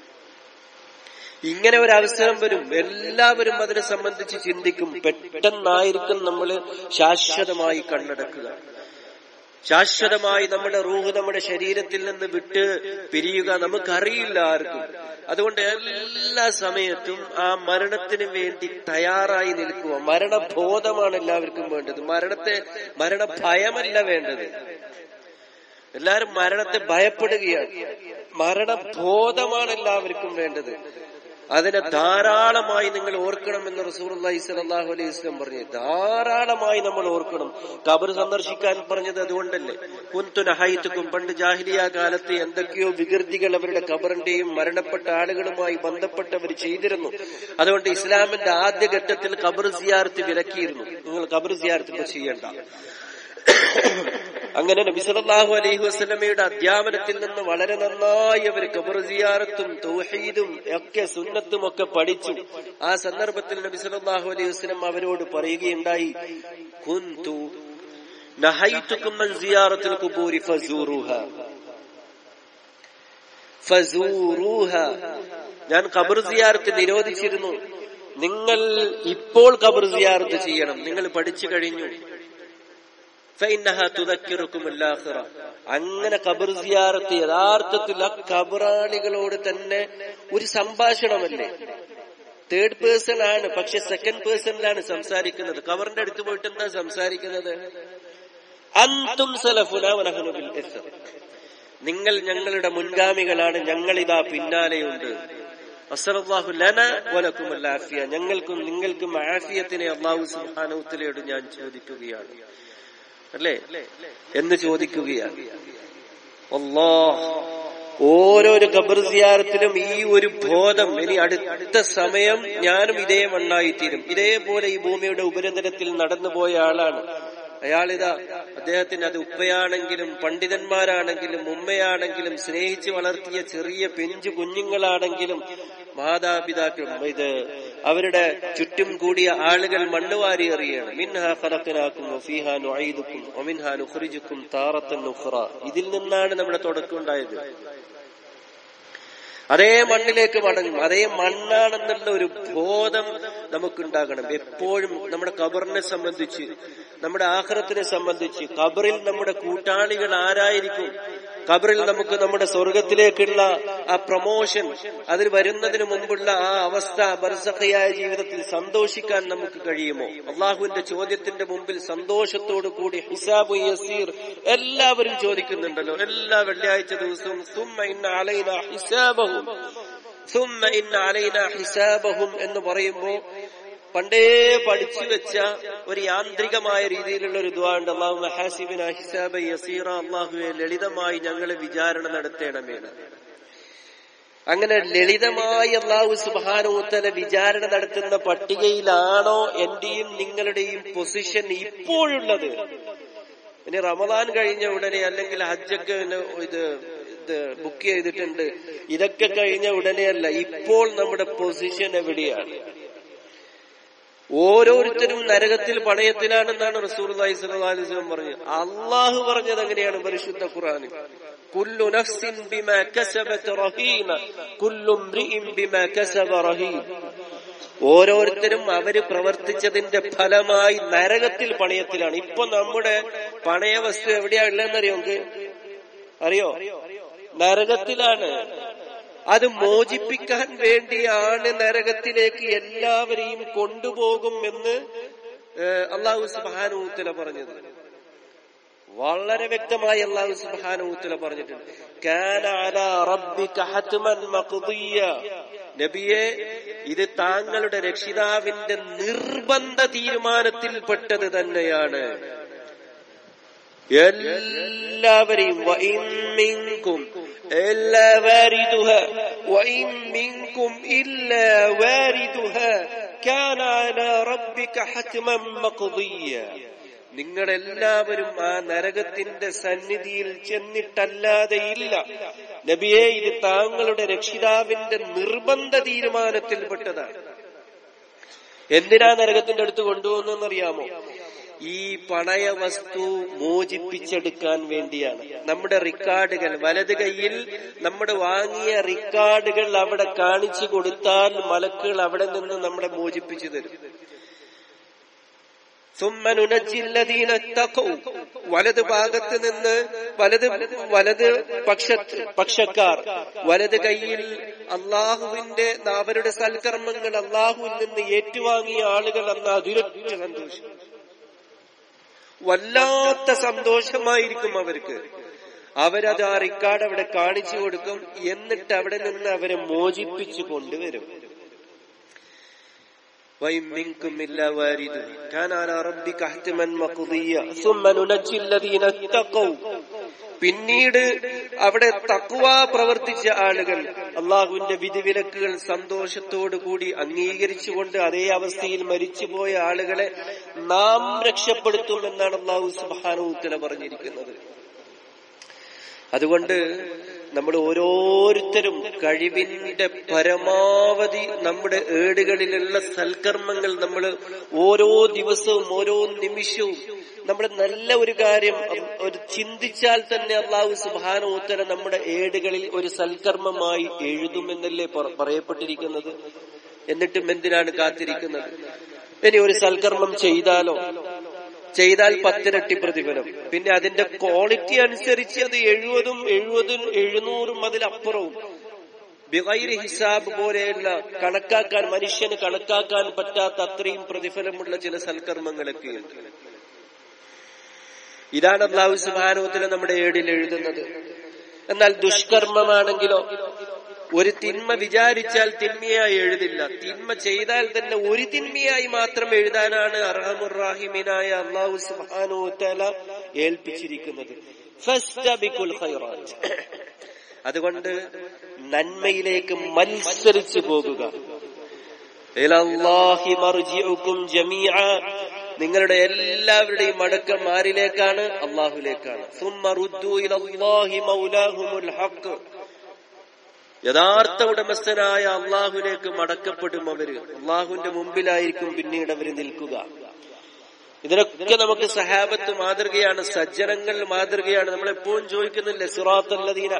ഇങ്ങനെ ഒരു അവസരം വരും എല്ലാവരും അതിനെ സംബന്ധിച്ച് ചിന്തിക്കും പെട്ടെന്നായിരിക്കും നമ്മൾ ശാശ്വതമായി കണ്ണടക്കുക ശാശ്വതമായി നമ്മുടെ റൂഹ് നമ്മുടെ ശരീരത്തിൽ നിന്ന് വിട്ട് പിരിയുക നമുക്കറിയില്ല ആർക്കും അതുകൊണ്ട് എല്ലാ സമയത്തും ആ മരണത്തിന് വേണ്ടി തയ്യാറായി നിൽക്കുക മരണബോധമാണ് എല്ലാവർക്കും വേണ്ടത് മരണത്തെ മരണഭയമല്ല വേണ്ടത് എല്ലാവരും മരണത്തെ ഭയപ്പെടുകയാണ് മരണബോധമാണ് എല്ലാവർക്കും വേണ്ടത് അതിനെ ധാരാളമായി നിങ്ങൾ ഓർക്കണമെന്ന് റസൂർ സലാഹു അലൈഹി വസ്ലം പറഞ്ഞു ധാരാളമായി നമ്മൾ ഓർക്കണം കബർ സന്ദർശിക്കാൻ പറഞ്ഞത് അതുകൊണ്ടല്ലേ കുന്തുന ഹൈത്തുക്കും പണ്ട് ജാഹിലിയ കാലത്ത് എന്തൊക്കെയോ വികൃതികൾ അവരുടെ കബറിന്റെയും മരണപ്പെട്ട ആളുകളുമായി ബന്ധപ്പെട്ടവർ ചെയ്തിരുന്നു അതുകൊണ്ട് ഇസ്ലാമിന്റെ ആദ്യഘട്ടത്തിൽ കബർ സിയാർത്ത് വിലക്കിയിരുന്നു നിങ്ങൾ കബർ സിയാർത്ത് ഇപ്പൊ ചെയ്യണ്ട അങ്ങനെ നബിസലാഹു അലൈഹി വസ്ലമയുടെ അധ്യാപനത്തിൽ നിന്ന് വളരെ നന്നായി അവർ ഖബർ സിയാറത്തും തൗഹീദും ഒക്കെ സുന്നത്തും ഒക്കെ പഠിച്ചു ആ സന്ദർഭത്തിൽ നബിസലാഹു അലൈഹി വസ്ലം അവരോട് പറയുകയുണ്ടായി കുന്തു നഹൈത്തുക്കും മൻ സിയാറത്തുൽ ഖുബൂരി ഫസൂറുഹ ഫസൂറുഹ ഞാൻ ഖബർ സിയാറത്ത് നിരോധിച്ചിരുന്നു നിങ്ങൾ ഇപ്പോൾ ഖബർ സിയാറത്ത് ചെയ്യണം നിങ്ങൾ പഠിച്ചു കഴിഞ്ഞു അങ്ങനെ ഖബർ സിയാറത്ത് യഥാർത്ഥത്തിൽ ആ ഖബറാളികളോട് തന്നെ ഒരു സംഭാഷണമല്ലേ തേർഡ് പേഴ്സൺ ആണ് പക്ഷെ സെക്കൻഡ് പേഴ്സണിലാണ് സംസാരിക്കുന്നത് ഖബറിന്റെ അടുത്ത് പോയിട്ട് എന്താ സംസാരിക്കുന്നത് അന്തും സലഫുനബിൽ നിങ്ങൾ ഞങ്ങളുടെ മുൻഗാമികളാണ് ഞങ്ങളിതാ പിന്നാലെയുണ്ട് അസലാഹു ലന വലക്കും ആഫിയ ഞങ്ങൾക്കും നിങ്ങൾക്കും ആഫിയത്തിനെ അള്ളാഹു സുഹാനത്തിലോട് ഞാൻ ചോദിക്കുകയാണ് അല്ലേ എന്ന് ചോദിക്കുകയാണ് ഓരോരു ഖബർ സിയാറത്തിലും ഈ ഒരു ബോധം ഇനി അടുത്ത സമയം ഞാനും ഇതേ മണ്ണായിത്തീരും ഇതേപോലെ ഈ ഭൂമിയുടെ ഉപരിതലത്തിൽ നടന്നുപോയ ആളാണ് അയാളിതാ അദ്ദേഹത്തിന് അത് ഉപ്പയാണെങ്കിലും പണ്ഡിതന്മാരാണെങ്കിലും ഉമ്മയാണെങ്കിലും സ്നേഹിച്ച് വളർത്തിയ ചെറിയ പെഞ്ചു കുഞ്ഞുങ്ങളാണെങ്കിലും മാതാപിതാക്കളും ഇത് അവരുടെ ചുറ്റും കൂടിയ ആളുകൾ മണ്ണുവാരി എറിയണം മിൻഹാ ഖലഖനാക്കും വഫീഹാ നുഈദുക്കും വമിൻഹാ നുഖ്രിജുക്കും താറത്തൻ ഉഖ്റ ഇതിൽ നിന്നാണ് നമ്മുടെ തുടക്കം ഉണ്ടായത് അതേ മണ്ണിലേക്ക് മടങ്ങും അതേ മണ്ണാണെന്നുള്ള ഒരു ബോധം നമുക്കുണ്ടാകണം എപ്പോഴും നമ്മുടെ കബറിനെ സംബന്ധിച്ച് നമ്മുടെ ആഹ്റത്തിനെ സംബന്ധിച്ച് കബറിൽ നമ്മുടെ കൂട്ടാളികൾ ആരായിരിക്കും കബറിൽ നമുക്ക് നമ്മുടെ സ്വർഗത്തിലേക്കുള്ള ആ പ്രൊമോഷൻ അതിൽ വരുന്നതിന് മുമ്പുള്ള ആ അവസ്ഥ ബർസഖയായ ജീവിതത്തിൽ സന്തോഷിക്കാൻ നമുക്ക് കഴിയുമോ അള്ളാഹുവിന്റെ ചോദ്യത്തിന്റെ മുമ്പിൽ സന്തോഷത്തോടു കൂടി ഹിസാബു യസീർ എല്ലാവരും ചോദിക്കുന്നുണ്ടല്ലോ എല്ലാ വെള്ളിയാഴ്ച ദിവസവും സുമ്മ ഇന്ന അലൈന ഹിസാബഹും സുമ്മ ഇന്ന അലൈന ഹിസാബഹും എന്ന് പറയുമ്പോ പണ്ടേ പഠിച്ചു വെച്ച ഒരു യാന്ത്രികമായ രീതിയിലുള്ള ഒരു ദ്വാ ഉണ്ട് അള്ളാഹു മഹാസിബിൻ അഹിസാബ യസീറ അള്ളാഹുവെ ലളിതമായി ഞങ്ങൾ വിചാരണ നടത്തേണമേന്ന് അങ്ങനെ ലളിതമായി അള്ളാഹു സുബാനോത്തല വിചാരണ നടത്തുന്ന പട്ടികയിലാണോ എന്റെയും നിങ്ങളുടെയും പൊസിഷൻ ഇപ്പോഴുള്ളത് ഇനി റമദാൻ കഴിഞ്ഞ ഉടനെ അല്ലെങ്കിൽ ഹജ്ജൊക്കെ ഇത് ഇത് ബുക്ക് ചെയ്തിട്ടുണ്ട് ഇതൊക്കെ കഴിഞ്ഞ ഉടനെയല്ല ഇപ്പോൾ നമ്മുടെ പൊസിഷൻ എവിടെയാണ് ഓരോരുത്തരും നരകത്തിൽ പണയത്തിലാണെന്നാണ് റസൂർ അലൈഹിസ്ലം പറഞ്ഞത് അള്ളാഹു പറഞ്ഞത് എങ്ങനെയാണ് പരിശുദ്ധ ഖുറാനിൽ കുല്ലു നഫ്സിൻ ബിമാ കസബത് റഹീന കുല്ലു ഇംറിഇൻ ബിമാ കസബ റഹീൻ ഓരോരുത്തരും അവര് പ്രവർത്തിച്ചതിന്റെ ഫലമായി നരകത്തിൽ പണയത്തിലാണ് ഇപ്പൊ നമ്മുടെ പണയ വസ്തു എവിടെയാ ഉള്ളതെന്നറിയോ നമുക്ക് അറിയോ നരകത്തിലാണ് അത് മോചിപ്പിക്കാൻ വേണ്ടിയാണ് നരകത്തിലേക്ക് എല്ലാവരെയും കൊണ്ടുപോകും എന്ന് അള്ളാഹു സുബാനൂത്തല പറഞ്ഞത് വളരെ വ്യക്തമായി അള്ളാഹു സുബാനൂത്തല പറഞ്ഞിട്ടുണ്ട് നബിയെ ഇത് താങ്കളുടെ രക്ഷിതാവിന്റെ നിർബന്ധ തീരുമാനത്തിൽപ്പെട്ടത് തന്നെയാണ് എല്ലാവരെയും വൈമിങ്കും إلا واردها وإن منكم إلا واردها كان على ربك حتما مقضيا നിങ്ങളെല്ലാവരും ആ നരകത്തിന്റെ സന്നിധിയിൽ ചെന്നിട്ടല്ലാതെ ഇല്ല നബിയെ ഇത് താങ്കളുടെ രക്ഷിതാവിന്റെ നിർബന്ധ തീരുമാനത്തിൽപ്പെട്ടതാണ് എന്തിനാ നരകത്തിന്റെ അടുത്ത് കൊണ്ടുപോകുന്നറിയാമോ ഈ പണയ വസ്തു മോചിപ്പിച്ചെടുക്കാൻ വേണ്ടിയാണ് നമ്മുടെ റിക്കാർഡുകൾ വലത് കൈയിൽ നമ്മുടെ വാങ്ങിയ റിക്കാർഡുകൾ അവിടെ കാണിച്ചു കൊടുത്താൽ മലക്കുകൾ അവിടെ നിന്ന് നമ്മളെ മോചിപ്പിച്ചു തരും വലത് ഭാഗത്ത് നിന്ന് വലത് വലത് പക്ഷ പക്ഷക്കാർ വലത് കൈയിൽ അള്ളാഹുവിന്റെ അവരുടെ സൽക്കർമ്മങ്ങൾ അള്ളാഹുവിൽ നിന്ന് ഏറ്റുവാങ്ങിയ ആളുകൾ എന്ന അതിരൊറ്റ സന്തോഷം വല്ലാത്ത സന്തോഷമായിരിക്കും അവർക്ക് അവരത് ആ റിക്കാർഡ് അവിടെ കാണിച്ചു കൊടുക്കും എന്നിട്ട് അവിടെ നിന്ന് അവരെ മോചിപ്പിച്ചു കൊണ്ടുവരും وإن إلا واردها كان على ربك حتما مقضيا ثم ننجي الذين اتقوا പിന്നീട് അവിടെ തക്കുവ പ്രവർത്തിച്ച ആളുകൾ അള്ളാഹുവിന്റെ വിധിവിലക്കുകൾ സന്തോഷത്തോടു കൂടി അംഗീകരിച്ചുകൊണ്ട് അതേ അവസ്ഥയിൽ മരിച്ചുപോയ ആളുകളെ നാം രക്ഷപ്പെടുത്തുമെന്നാണ് അള്ളാഹു സുബാനുത്തല പറഞ്ഞിരിക്കുന്നത് അതുകൊണ്ട് നമ്മൾ ഓരോരുത്തരും കഴിവിന്റെ പരമാവധി നമ്മുടെ ഏടുകളിലുള്ള സൽക്കർമ്മങ്ങൾ നമ്മൾ ഓരോ ദിവസവും ഓരോ നിമിഷവും നമ്മൾ നല്ല ഒരു കാര്യം ഒരു ചിന്തിച്ചാൽ തന്നെ അള്ളാഹു സുബാനോത്തര നമ്മുടെ ഏടുകളിൽ ഒരു സൽക്കർമ്മമായി എഴുതുമെന്നല്ലേ പറയപ്പെട്ടിരിക്കുന്നത് എന്നിട്ടും എന്തിനാണ് കാത്തിരിക്കുന്നത് ഇനി ഒരു സൽക്കർമ്മം ചെയ്താലോ ചെയ്താൽ പത്തിരട്ടി പ്രതിഫലം പിന്നെ അതിന്റെ ക്വാളിറ്റി അനുസരിച്ച് അത് എഴുപതും എഴുപതും എഴുന്നൂറും അതിലപ്പുറവും ബിഗൈർ ഹിസാബ് പോലെയുള്ള കണക്കാക്കാൻ മനുഷ്യന് കണക്കാക്കാൻ പറ്റാത്ത അത്രയും പ്രതിഫലമുള്ള ചില സൽക്കർമ്മങ്ങളൊക്കെയുണ്ട് ഇതാണ് അള്ളാഹു സുബാനോത്തില് നമ്മുടെ ഏടിൽ എഴുതുന്നത് എന്നാൽ ദുഷ്കർമ്മമാണെങ്കിലോ ഒരു തിന്മ വിചാരിച്ചാൽ തിന്മയായി എഴുതില്ല തിന്മ ചെയ്താൽ തന്നെ ഒരു തിന്മയായി മാത്രം എഴുതാനാണ് അർഹമുറാഹിമിനായ അള്ളാഹു സുബാനോ തല ഏൽപ്പിച്ചിരിക്കുന്നത് അതുകൊണ്ട് നന്മയിലേക്ക് മത്സരിച്ചു പോകുക നിങ്ങളുടെ എല്ലാവരുടെയും മടക്കം ആരിലേക്കാണ് അള്ളാഹുലേക്കാണ് യഥാർത്ഥ ഉടമസ്ഥനായ അള്ളാഹുലേക്ക് മടക്കപ്പെടും അവര് അള്ളാഹുവിന്റെ മുമ്പിലായിരിക്കും പിന്നീട് അവര് നിൽക്കുക ഇതിനൊക്കെ നമുക്ക് സഹാബത്ത് മാതൃകയാണ് സജ്ജനങ്ങൾ മാതൃകയാണ് നമ്മൾ എപ്പോഴും ചോദിക്കുന്നില്ലേ സിറാത്തല്ലദീന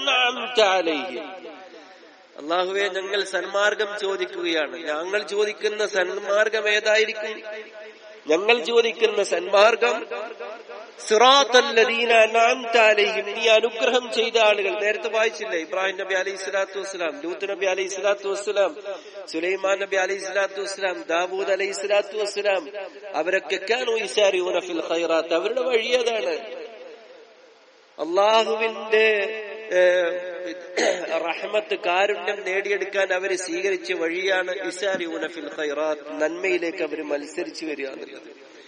അള്ളാഹുവെ ഞങ്ങൾ സന്മാർഗം ചോദിക്കുകയാണ് ഞങ്ങൾ ചോദിക്കുന്ന സന്മാർഗം ഏതായിരിക്കും ഞങ്ങൾ ചോദിക്കുന്ന സന്മാർഗം സിറാത്തല്ലദീന അൻഅംതഅലൈഹിം നീ അനുഗ്രഹം ചെയ്ത ആളുകൾ നേരത്തെ വായിച്ചില്ലേ ഇബ്രാഹിം നബി അലൈഹി സ്വലാത്തു വസ്സലാം ലൂത്ത് നബി അലൈഹി സ്വലാത്തു വസ്സലാം സുലൈമാൻ നബി അലൈഹി സ്വലാത്തു വസ്സലാം ദാവൂദ് അലൈഹി സ്വലാത്തു വസ്സലാം അവരൊക്കെ കാനു യിസാരിഊന ഫിൽ ഖൈറാത്ത് അവരുടെ വഴി അതാണ് അള്ളാഹുവിന്റെ റഹ്മത്ത് കാരുണ്യം നേടിയെടുക്കാൻ അവർ സ്വീകരിച്ച വഴിയാണ് ഇസാരിഊന ഫിൽ ഖൈറാത്ത് നന്മയിലേക്ക് അവർ മത്സരിച്ചു വരിക എന്നുള്ളത്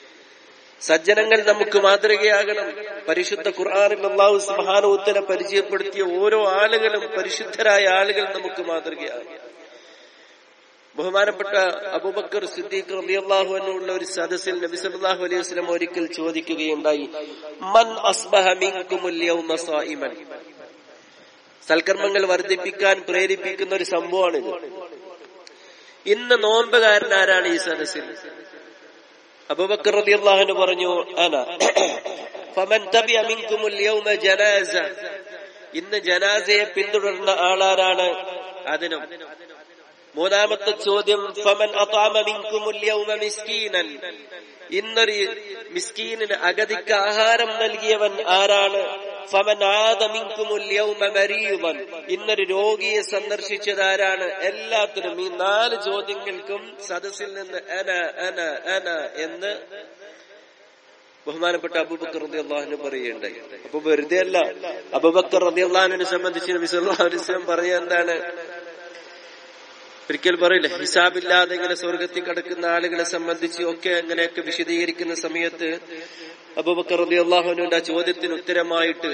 സജ്ജനങ്ങൾ നമുക്ക് മാതൃകയാകണം പരിശുദ്ധ ഖുർആാനിൽ അള്ളാഹു സുബാനുത്തല പരിചയപ്പെടുത്തിയ ഓരോ ആളുകളും പരിശുദ്ധരായ ആളുകൾ നമുക്ക് മാതൃകയാകണം ബഹുമാനപ്പെട്ട അബൂബക്കർ സിദ്ദീഖ് റളിയല്ലാഹു അൻഹുള്ള ഒരു സദസ്സിൽ നബി സല്ലല്ലാഹു അലൈഹി വസല്ലം ഒരിക്കൽ ചോദിക്കുകയുണ്ടായി മൻ അസ്ബഹ മിൻകുമുൽ യൗമ സായിമൻ സൽക്കർമ്മങ്ങൾ വർദ്ധിപ്പിക്കാൻ പ്രേരിപ്പിക്കുന്ന ഒരു സംഭവമാണിത് ഇന്ന് നോമ്പുകാരൻ ആരാണ് ഈ സദസ്സിൽ അബൂബക്കർ റളിയല്ലാഹു അൻഹു പറഞ്ഞു അന ഫമൻ തബിഅ മിൻകുമുൽ യൗമ ജനാസ ഇന്ന് ജനാസയെ പിന്തുടർന്ന ആളാരാണ് അതിനും മൂന്നാമത്തെ ചോദ്യം ഫമൻ അതാമ മിൻകുമുൽ യൗമ മിസ്കീനൻ ഇന്നൊരു മിസ്കീനിന് അഗതിക്ക് ആഹാരം നൽകിയവൻ ആരാണ് ഫമൻ ആദ മിൻകുമുൽ യൗമ മരീദൻ ഇന്നൊരു രോഗിയെ സന്ദർശിച്ചതാരാണ് എല്ലാത്തിനും ഈ നാല് ചോദ്യങ്ങൾക്കും സദസ്സിൽ നിന്ന് അന അന അന എന്ന് ബഹുമാനപ്പെട്ട അബൂബക്കർ റതി അള്ളാഹുന് പറയുകയുണ്ടായി അപ്പൊ വെറുതെ അല്ല അബൂബക്കർ റതി അള്ളാഹുവിനെ സംബന്ധിച്ച് നബി സല്ലല്ലാഹു അലൈഹി വസല്ലം പറയുക എന്താണ് ഒരിക്കൽ പറയില്ല ഹിസാബില്ലാതെ ഇങ്ങനെ സ്വർഗത്തിൽ കിടക്കുന്ന ആളുകളെ സംബന്ധിച്ച് ഒക്കെ അങ്ങനെയൊക്കെ വിശദീകരിക്കുന്ന സമയത്ത് അബൂബക്കർ റതി അള്ളാഹുവിന്റെ ആ ചോദ്യത്തിന് ഉത്തരമായിട്ട്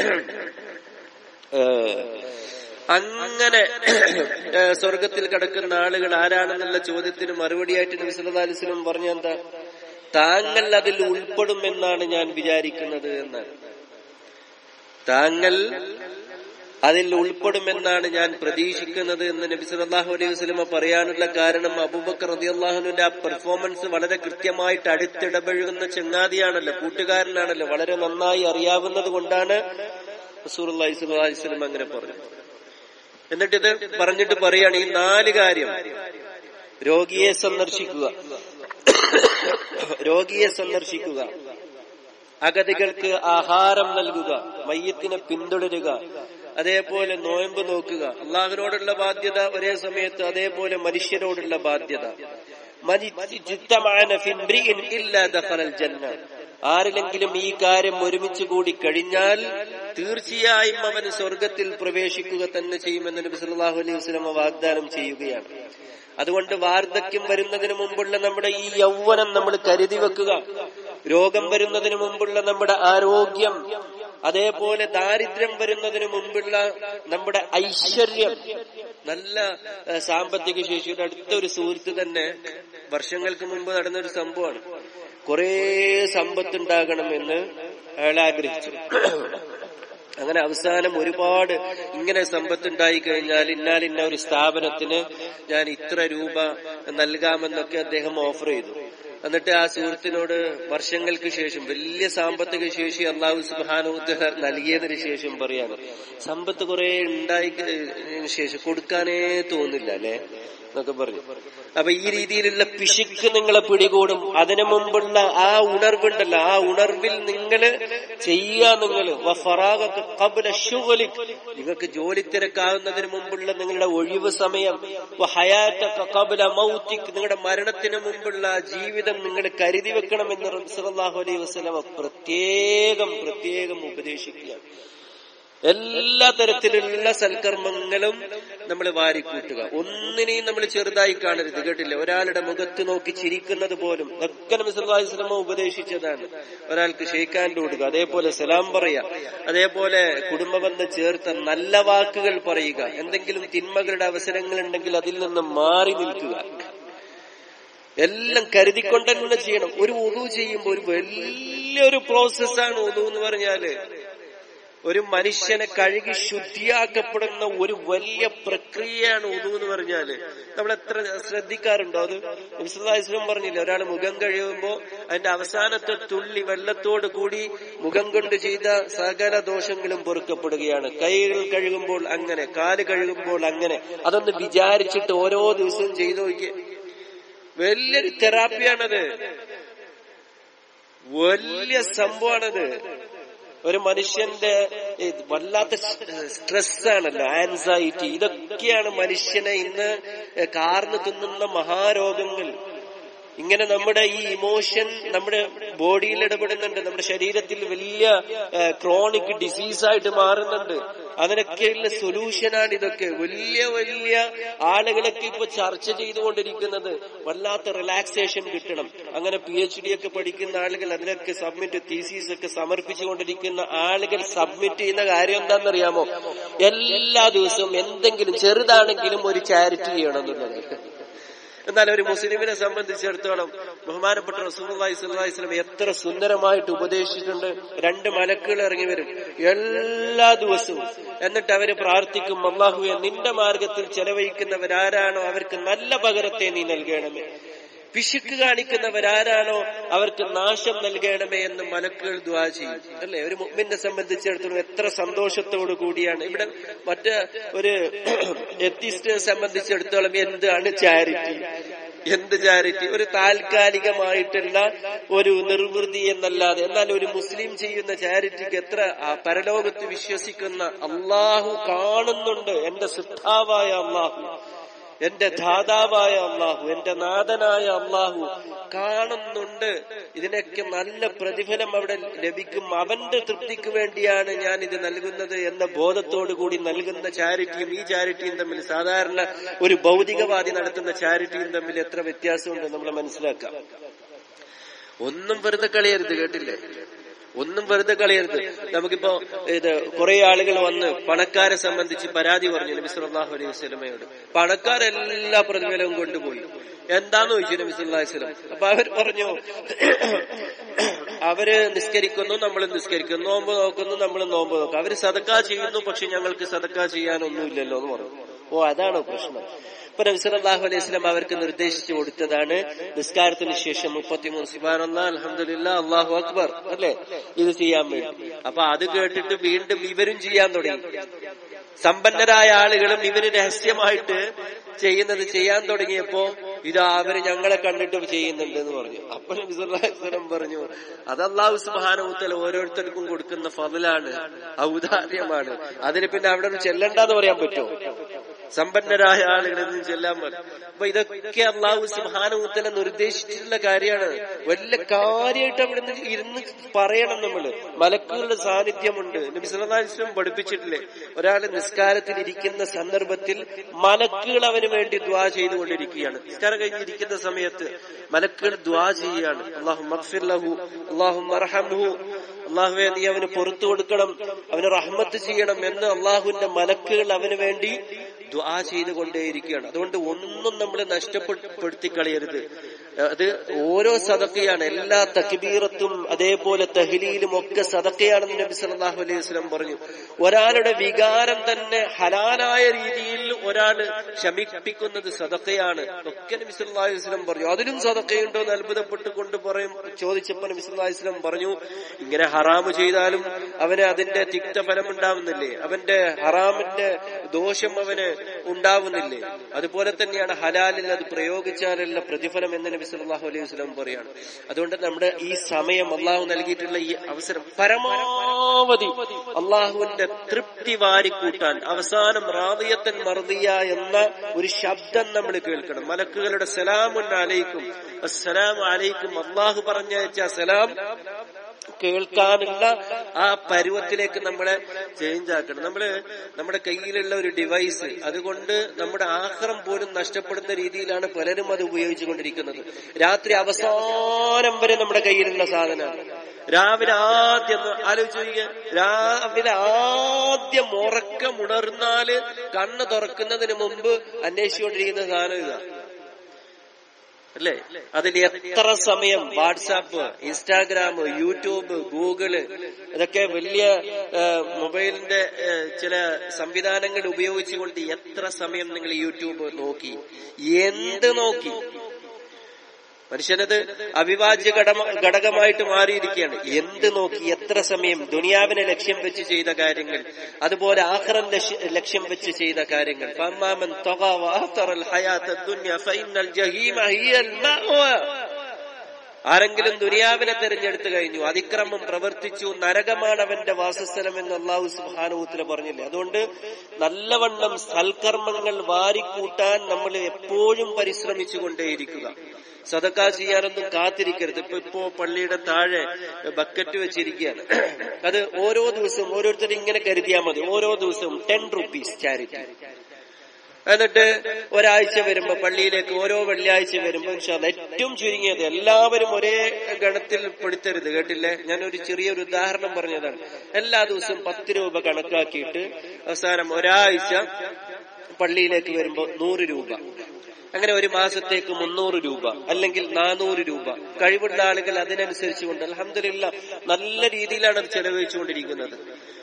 അങ്ങനെ സ്വർഗത്തിൽ കിടക്കുന്ന ആളുകൾ ആരാണെന്നുള്ള ചോദ്യത്തിന് മറുപടിയായിട്ട് നബി സല്ലല്ലാഹു അലൈഹി വസല്ലം പറഞ്ഞ എന്താ താങ്കൾ അതിൽ ഉൾപ്പെടുമെന്നാണ് ഞാൻ വിചാരിക്കുന്നത് എന്നാണ് താങ്കൾ അതിൽ ഉൾപ്പെടുമെന്നാണ് ഞാൻ പ്രതീക്ഷിക്കുന്നത് എന്ന് നബി സല്ലല്ലാഹു അലൈഹി വസല്ലമ പറയാനുള്ള കാരണം അബൂബക്കർ റളിയല്ലാഹുവിന്റെ ആ പെർഫോമൻസ് വളരെ കൃത്യമായിട്ട് അടുത്തിടപഴകുന്ന ചങ്ങാതിയാണല്ലോ കൂട്ടുകാരനാണല്ലോ വളരെ നന്നായി അറിയാവുന്നത് കൊണ്ടാണ് റസൂലുള്ളാഹി സ്വല്ലല്ലാഹു അലൈഹി വസല്ലം അങ്ങനെ പറഞ്ഞത് എന്നിട്ടിത് പറഞ്ഞിട്ട് പറയാണ് ഈ നാല് കാര്യം രോഗിയെ സന്ദർശിക്കുക രോഗിയെ സന്ദർശിക്കുക അഗതികൾക്ക് ആഹാരം നൽകുക മയ്യത്തിനെ പിന്തുടരുക അതേപോലെ നോയമ്പ് നോക്കുക അള്ളാഹുവിനോടുള്ള ബാധ്യത ഒരേ സമയത്ത് അതേപോലെ മനുഷ്യരോടുള്ള ബാധ്യത ആരിലെങ്കിലും ഈ കാര്യം ഒരുമിച്ച് കൂടി കഴിഞ്ഞാൽ തീർച്ചയായും അവൻ സ്വർഗത്തിൽ പ്രവേശിക്കുക തന്നെ ചെയ്യുമെന്ന് നബി സല്ലല്ലാഹു അലൈഹി വസല്ലമ വാഗ്ദാനം ചെയ്യുകയാണ് അതുകൊണ്ട് വാർദ്ധക്യം വരുന്നതിന് മുമ്പുള്ള നമ്മുടെ ഈ യൗവനം നമ്മൾ കരുതി വെക്കുക രോഗം വരുന്നതിന് മുമ്പുള്ള നമ്മുടെ ആരോഗ്യം അതേപോലെ ദാരിദ്ര്യം വരുന്നതിന് മുമ്പുള്ള നമ്മുടെ ഐശ്വര്യം നല്ല സാമ്പത്തിക ശേഷിയുടെ അടുത്ത ഒരു സുഹൃത്ത് തന്നെ വർഷങ്ങൾക്ക് മുമ്പ് നടന്നൊരു സംഭവമാണ് കുറെ സമ്പത്തുണ്ടാകണമെന്ന് അയാൾ ആഗ്രഹിച്ചു അങ്ങനെ അവസാനം ഒരുപാട് ഇങ്ങനെ സമ്പത്തുണ്ടായി കഴിഞ്ഞാൽ ഇന്നാൽ ഇന്ന ഒരു സ്ഥാപനത്തിന് ഞാൻ ഇത്ര രൂപ നൽകാമെന്നൊക്കെ അദ്ദേഹം ഓഫർ ചെയ്തു എന്നിട്ട് ആ സുഹൃത്തിനോട് വർഷങ്ങൾക്ക് ശേഷം വലിയ സാമ്പത്തിക ശേഷി അള്ളാഹു സുബാനുദ്ദ നൽകിയതിനു ശേഷം പറയാണ് സമ്പത്ത് കുറെ ഉണ്ടായി ശേഷം കൊടുക്കാനേ തോന്നില്ല അല്ലെ എന്നൊക്കെ പറഞ്ഞു അപ്പൊ ഈ രീതിയിലുള്ള പിശുക്ക് നിങ്ങളെ പിടികൂടും അതിനു മുമ്പുള്ള ആ ഉണർവുണ്ടല്ലോ ആ ഉണർവിൽ നിങ്ങൾ ചെയ്യുക നിങ്ങൾ നിങ്ങൾക്ക് ജോലി തിരക്കാവുന്നതിന് മുമ്പുള്ള നിങ്ങളുടെ ഒഴിവ് സമയം കബല മൗത്തിക് നിങ്ങളുടെ മരണത്തിന് മുമ്പുള്ള ജീവിതം നിങ്ങൾ കരുതി വെക്കണമെന്ന് റബ്സലാഹു അലൈഹി വസ്ലമ പ്രത്യേകം പ്രത്യേകം ഉപദേശിക്കുകയാണ് എല്ലാ തരത്തിലുള്ള സൽക്കർമ്മങ്ങളും നമ്മൾ വാരിക്കൂട്ടുക ഒന്നിനെയും നമ്മൾ ചെറുതായി കാണരുത് കേട്ടില്ല ഒരാളുടെ മുഖത്ത് നോക്കി ചിരിക്കുന്നത് പോലും ഒക്കെ നബിസ്വല്ലാസ്ലമ ഉപദേശിച്ചതാണ് ഒരാൾക്ക് ഷെയ്ക്കാൻ്റെ കൊടുക്കുക അതേപോലെ സലാം പറയുക അതേപോലെ കുടുംബബന്ധം ചേർത്ത നല്ല വാക്കുകൾ പറയുക എന്തെങ്കിലും തിന്മകളുടെ അവസരങ്ങൾ ഉണ്ടെങ്കിൽ അതിൽ നിന്ന് മാറി നിൽക്കുക എല്ലാം കരുതിക്കൊണ്ട് തന്നെ ചെയ്യണം ഒരു ഉതു ചെയ്യുമ്പോൾ ഒരു വലിയൊരു പ്രോസസ്സാണ് ഉതു എന്ന് പറഞ്ഞാല് ഒരു മനുഷ്യനെ കഴുകി ശുദ്ധിയാക്കപ്പെടുന്ന ഒരു വലിയ പ്രക്രിയയാണ് ഉതു എന്ന് പറഞ്ഞാല് നമ്മൾ എത്ര ശ്രദ്ധിക്കാറുണ്ടോ അത് വിശുദ്ധാശ്രം പറഞ്ഞില്ല ഒരാൾ മുഖം കഴിയുമ്പോ അതിന്റെ അവസാനത്തെ തുള്ളി വെള്ളത്തോട് കൂടി മുഖം കൊണ്ട് ചെയ്ത സകല ദോഷങ്ങളും പൊറുക്കപ്പെടുകയാണ് കൈകൾ കഴുകുമ്പോൾ അങ്ങനെ കാല് കഴുകുമ്പോൾ അങ്ങനെ അതൊന്ന് വിചാരിച്ചിട്ട് ഓരോ ദിവസവും ചെയ്തു നോക്കിയേ വലിയൊരു തെറാപ്പിയാണത് വലിയ സംഭവമാണത് ഒരു മനുഷ്യന്റെ വല്ലാത്ത സ്ട്രെസ് ആണല്ലോ ആൻസൈറ്റി ഇതൊക്കെയാണ് മനുഷ്യനെ ഇന്ന് കാർന്നു തിന്നുന്ന മഹാരോഗങ്ങൾ ഇങ്ങനെ നമ്മുടെ ഈ ഇമോഷൻ നമ്മുടെ ബോഡിയിൽ ഇടപെടുന്നുണ്ട് നമ്മുടെ ശരീരത്തിൽ വലിയ ക്രോണിക് ഡിസീസായിട്ട് മാറുന്നുണ്ട് അതിനൊക്കെയുള്ള സൊല്യൂഷനാണ് ഇതൊക്കെ വലിയ വലിയ ആളുകളൊക്കെ ഇപ്പൊ ചർച്ച ചെയ്തുകൊണ്ടിരിക്കുന്നത് വല്ലാത്ത റിലാക്സേഷൻ കിട്ടണം അങ്ങനെ പി എച്ച് ഡി ഒക്കെ പഠിക്കുന്ന ആളുകൾ അതിനൊക്കെ സബ്മിറ്റ് തീസീസ് ഒക്കെ സമർപ്പിച്ചുകൊണ്ടിരിക്കുന്ന ആളുകൾ സബ്മിറ്റ് ചെയ്യുന്ന കാര്യം എന്താണെന്നറിയാമോ എല്ലാ ദിവസവും എന്തെങ്കിലും ചെറുതാണെങ്കിലും ഒരു ചാരിറ്റി ചെയ്യണം എന്നുള്ളത് എന്നാൽ ഒരു മുസ്ലിമിനെ സംബന്ധിച്ചിടത്തോളം ബഹുമാനപ്പെട്ട റസൂലി സ്വലം എത്ര സുന്ദരമായിട്ട് ഉപദേശിച്ചിട്ടുണ്ട് രണ്ട് മലക്കുകൾ ഇറങ്ങി വരും എല്ലാ ദിവസവും എന്നിട്ട് അവര് പ്രാർത്ഥിക്കും അള്ളാഹുവെ നിന്റെ മാർഗത്തിൽ ചെലവഴിക്കുന്നവരാരാണോ അവർക്ക് നല്ല പകരത്തെ നീ നൽകണമേ പിശുക്ക് കാണിക്കുന്നവരാരാണോ അവർക്ക് നാശം നൽകണമേ എന്ന് മലക്കുകൾ ദ്വാ ചെയ്യും അല്ലെ ഒരു മുമ്മിനെ സംബന്ധിച്ചിടത്തോളം എത്ര സന്തോഷത്തോടു കൂടിയാണ് ഇവിടെ മറ്റ് ഒരു എത്തിസ്റ്റിനെ സംബന്ധിച്ചിടത്തോളം എന്താണ് ചാരിറ്റി എന്ത് ചാരിറ്റി ഒരു താൽക്കാലികമായിട്ടുള്ള ഒരു നിർവൃതി എന്നല്ലാതെ എന്നാൽ ഒരു മുസ്ലിം ചെയ്യുന്ന ചാരിറ്റിക്ക് എത്ര ആ പരലോകത്ത് വിശ്വസിക്കുന്ന അള്ളാഹു കാണുന്നുണ്ട് എന്റെ സിദ്ധാവായ അള്ളാഹു എന്റെ ധാതാവായ അള്ളാഹു എന്റെ നാഥനായ അള്ളാഹു കാണുന്നുണ്ട് ഇതിനൊക്കെ നല്ല പ്രതിഫലം അവിടെ ലഭിക്കും അവന്റെ തൃപ്തിക്ക് വേണ്ടിയാണ് ഞാൻ ഇത് നൽകുന്നത് എന്ന ബോധത്തോടു കൂടി നൽകുന്ന ചാരിറ്റിയും ഈ ചാരിറ്റിയും തമ്മിൽ സാധാരണ ഒരു ഭൗതികവാദി നടത്തുന്ന ചാരിറ്റിയും തമ്മിൽ എത്ര വ്യത്യാസമുണ്ട് നമ്മൾ മനസ്സിലാക്കാം ഒന്നും വെറുതെ കളയരുത് കേട്ടില്ലേ ഒന്നും വെറുതെ കളയരുത് നമുക്കിപ്പോ ഇത് കുറെ ആളുകൾ വന്ന് പണക്കാരെ സംബന്ധിച്ച് പരാതി പറഞ്ഞു നബി സല്ലല്ലാഹു അലൈഹി വസല്ലമയോട് പണക്കാരെല്ലാ പ്രതിഫലവും കൊണ്ടുപോയി എന്താന്ന് ചോദിച്ചു നബി സല്ലല്ലാഹു അലൈഹി വസല്ലം അപ്പൊ അവർ പറഞ്ഞു അവര് നിസ്കരിക്കുന്നു നമ്മൾ നിസ്കരിക്കുന്നു നോമ്പ് നോക്കുന്നു നമ്മൾ നോമ്പ് നോക്കും അവര് സദക്ക ചെയ്യുന്നു പക്ഷെ ഞങ്ങൾക്ക് സദക്ക ചെയ്യാനൊന്നുമില്ലല്ലോ എന്ന് പറഞ്ഞു ഓ അതാണ് പ്രശ്നം ഇപ്പൊ നബി സല്ലല്ലാഹു അലൈഹി വസല്ലം അവർക്ക് നിർദ്ദേശിച്ചു കൊടുത്തതാണ് നിസ്കാരത്തിന് ശേഷം മുപ്പത്തിമൂന്ന് സുബാനല്ലാ അലഹമില്ല അള്ളാഹു അക്ബർ അല്ലെ ഇത് ചെയ്യാൻ വേണ്ടി അപ്പൊ അത് കേട്ടിട്ട് വീണ്ടും ഇവരും ചെയ്യാൻ തുടങ്ങി സമ്പന്നരായ ആളുകളും ഇവര് രഹസ്യമായിട്ട് ചെയ്യുന്നത് ചെയ്യാൻ തുടങ്ങിയപ്പോ ഇതാ അവര് ഞങ്ങളെ കണ്ടിട്ട് ചെയ്യുന്നുണ്ട് എന്ന് പറഞ്ഞു അപ്പൊ നബിസ്വലം പറഞ്ഞു അത് അള്ളാഹു സുബാനവുത്തല ഓരോരുത്തർക്കും കൊടുക്കുന്ന ഫതിലാണ് ഔദാര്യമാണ് അതിന് പിന്നെ അവിടെ ഒന്ന് ചെല്ലണ്ടെന്ന് പറയാൻ പറ്റുമോ സമ്പന്നരായ ആളുകളെന്നും ചെല്ലാൻ പറയും അപ്പൊ ഇതൊക്കെ അള്ളാഹു സുഹാനുത്തല നിർദ്ദേശിച്ചിട്ടുള്ള കാര്യമാണ് വലിയ കാര്യമായിട്ട് അവിടെ നിന്ന് ഇരുന്ന് പറയണം നമ്മള് മലക്കുകളുടെ സാന്നിധ്യമുണ്ട് നബി സല്ലാസ്ലം പഠിപ്പിച്ചിട്ടില്ലേ ഒരാൾ നിസ്കാരത്തിൽ ഇരിക്കുന്ന സന്ദർഭത്തിൽ മലക്കുകൾ അവന് വേണ്ടി ദ്വാ ചെയ്തുകൊണ്ടിരിക്കുകയാണ് നിസ്കാരം കഴിഞ്ഞിരിക്കുന്ന സമയത്ത് മലക്കുകൾ ദ്വാ ചെയ്യുകയാണ് അള്ളാഹു മഫിർലഹു അള്ളാഹു മർഹംഹു അള്ളാഹുവെ നീ അവന് പുറത്തു കൊടുക്കണം അവന് റഹ്മത്ത് ചെയ്യണം എന്ന് അള്ളാഹുവിന്റെ മലക്കുകൾ അവന് വേണ്ടി ദ്വാ ചെയ്തുകൊണ്ടേയിരിക്കുകയാണ് അതുകൊണ്ട് ഒന്നും നമ്മൾ നഷ്ടപ്പെടുത്തി കളയരുത് അത് ഓരോ സദക്കയാണ് എല്ലാ തക്ബീറത്തും അതേപോലെ തഹ്ലീലും ഒക്കെ സദക്കയാണെന്ന് നബി സല്ലല്ലാഹു അലൈഹി വസല്ലം പറഞ്ഞു ഒരാളുടെ വികാരം തന്നെ ഹലാലായ രീതിയിൽ ഒരാൾ ശമിപ്പിക്കുന്നത് സദക്കയാണ് ഒക്കെ നബി സല്ലല്ലാഹു അലൈഹി വസല്ലം പറഞ്ഞു അതിലും സദക്കയുണ്ടോ എന്ന് അത്ഭുതപ്പെട്ടുകൊണ്ട് പറയും ചോദിച്ചപ്പോൾ നബി സല്ലല്ലാഹു അലൈഹി വസല്ലം പറഞ്ഞു ഇങ്ങനെ ഹറാമ് ചെയ്താലും അവന് അതിന്റെ തിക്തഫലം ഉണ്ടാവുന്നില്ലേ അവന്റെ ഹറാമിന്റെ ദോഷം അവന് ഉണ്ടാവുന്നില്ലേ അതുപോലെ തന്നെയാണ് ഹലാലിൽ അത് പ്രയോഗിച്ചാലുള്ള പ്രതിഫലം എന്ന് നബി സല്ലല്ലാഹു അലൈഹി വസല്ലം പറയാണ് അതുകൊണ്ട് നമ്മുടെ ഈ സമയം അള്ളാഹു നൽകിയിട്ടുള്ള ഈ അവസരം പരമാവധി അള്ളാഹുവിന്റെ തൃപ്തി വാരിക്കൂട്ടാൻ അവസാനം റാദിയത്തൻ മർദിയ എന്ന ഒരു ശബ്ദം നമ്മൾ കേൾക്കണം മലക്കുകളുടെ സലാമുൻ അലൈക്കും അസ്സലാമു അലൈക്കും അള്ളാഹു പറഞ്ഞയച്ച സലാം കേൾക്കാനുള്ള ആ പരുവത്തിലേക്ക് നമ്മളെ ചേഞ്ച് ആക്കണം നമ്മള് നമ്മുടെ കയ്യിലുള്ള ഒരു ഡിവൈസ് അതുകൊണ്ട് നമ്മുടെ ആഹ്റം പോലും നഷ്ടപ്പെടുന്ന രീതിയിലാണ് പലരും അത് ഉപയോഗിച്ചുകൊണ്ടിരിക്കുന്നത് രാത്രി അവസാനം വരെ നമ്മുടെ കയ്യിലുള്ള സാധനമാണ് രാവിലെ ആദ്യം ആലോചിച്ച് രാവിലെ ആദ്യം ഉറക്കമുണർന്നാല് കണ്ണ് തുറക്കുന്നതിന് മുമ്പ് അന്വേഷിച്ചുകൊണ്ടിരിക്കുന്ന സാധനം ഇതാ അല്ലേ അതിൽ എത്ര സമയം വാട്സാപ്പ് ഇൻസ്റ്റാഗ്രാം യൂട്യൂബ് ഗൂഗിള് ഇതൊക്കെ വലിയ മൊബൈലിന്റെ ചില സംവിധാനങ്ങൾ ഉപയോഗിച്ചുകൊണ്ട് എത്ര സമയം നിങ്ങൾ യൂട്യൂബ് നോക്കി എന്ത് നോക്കി മനുഷ്യനത് അവിഭാജ്യ ഘടകമായിട്ട് മാറിയിരിക്കുകയാണ് എന്ത് നോക്കി എത്ര സമയം ദുനിയാവിനെ ലക്ഷ്യം വെച്ച് ചെയ്ത കാര്യങ്ങൾ അതുപോലെ ആഹ്റം ലക്ഷ്യം വെച്ച് ചെയ്ത കാര്യങ്ങൾ ആരെങ്കിലും ദുനിയാവിനെ തെരഞ്ഞെടുത്തു കഴിഞ്ഞു അതിക്രമം പ്രവർത്തിച്ചു നരകമാണ് അവന്റെ വാസസ്ഥലം എന്ന് അള്ളാഹു സുഹാനുഭൂത്തില് പറഞ്ഞില്ലേ അതുകൊണ്ട് നല്ലവണ്ണം സൽക്കർമ്മങ്ങൾ വാരിക്കൂട്ടാൻ നമ്മൾ എപ്പോഴും പരിശ്രമിച്ചുകൊണ്ടേയിരിക്കുക സദക്ക ചെയ്യാനൊന്നും കാത്തിരിക്കരുത് ഇപ്പൊ ഇപ്പോ പള്ളിയുടെ താഴെ ബക്കറ്റ് വെച്ചിരിക്കുകയാണ് അത് ഓരോ ദിവസവും ഓരോരുത്തരും ഇങ്ങനെ കരുതിയാൽ മതി ഓരോ ദിവസവും ടെൻ റുപ്പീസ് ചാരിറ്റി എന്നിട്ട് ഒരാഴ്ച വരുമ്പോ പള്ളിയിലേക്ക് ഓരോ വെള്ളിയാഴ്ച വരുമ്പോ ഇൻഷാ അല്ലാ ഏറ്റവും ചുരുങ്ങിയത് എല്ലാവരും ഒരേ ഗണത്തിൽ പെടുത്തരുത് കേട്ടില്ലേ ഞാനൊരു ചെറിയൊരു ഉദാഹരണം പറഞ്ഞതാണ് എല്ലാ ദിവസവും പത്ത് രൂപ കണക്കാക്കിയിട്ട് അവസാനം ഒരാഴ്ച പള്ളിയിലേക്ക് വരുമ്പോ നൂറ് രൂപ അങ്ങനെ ഒരു മാസത്തേക്ക് മുന്നൂറ് രൂപ അല്ലെങ്കിൽ നാനൂറ് രൂപ കഴിവുള്ള ആളുകൾ അതിനനുസരിച്ച് കൊണ്ട് അലഹമില്ല നല്ല രീതിയിലാണ് അത് ചെലവഴിച്ചുകൊണ്ടിരിക്കുന്നത്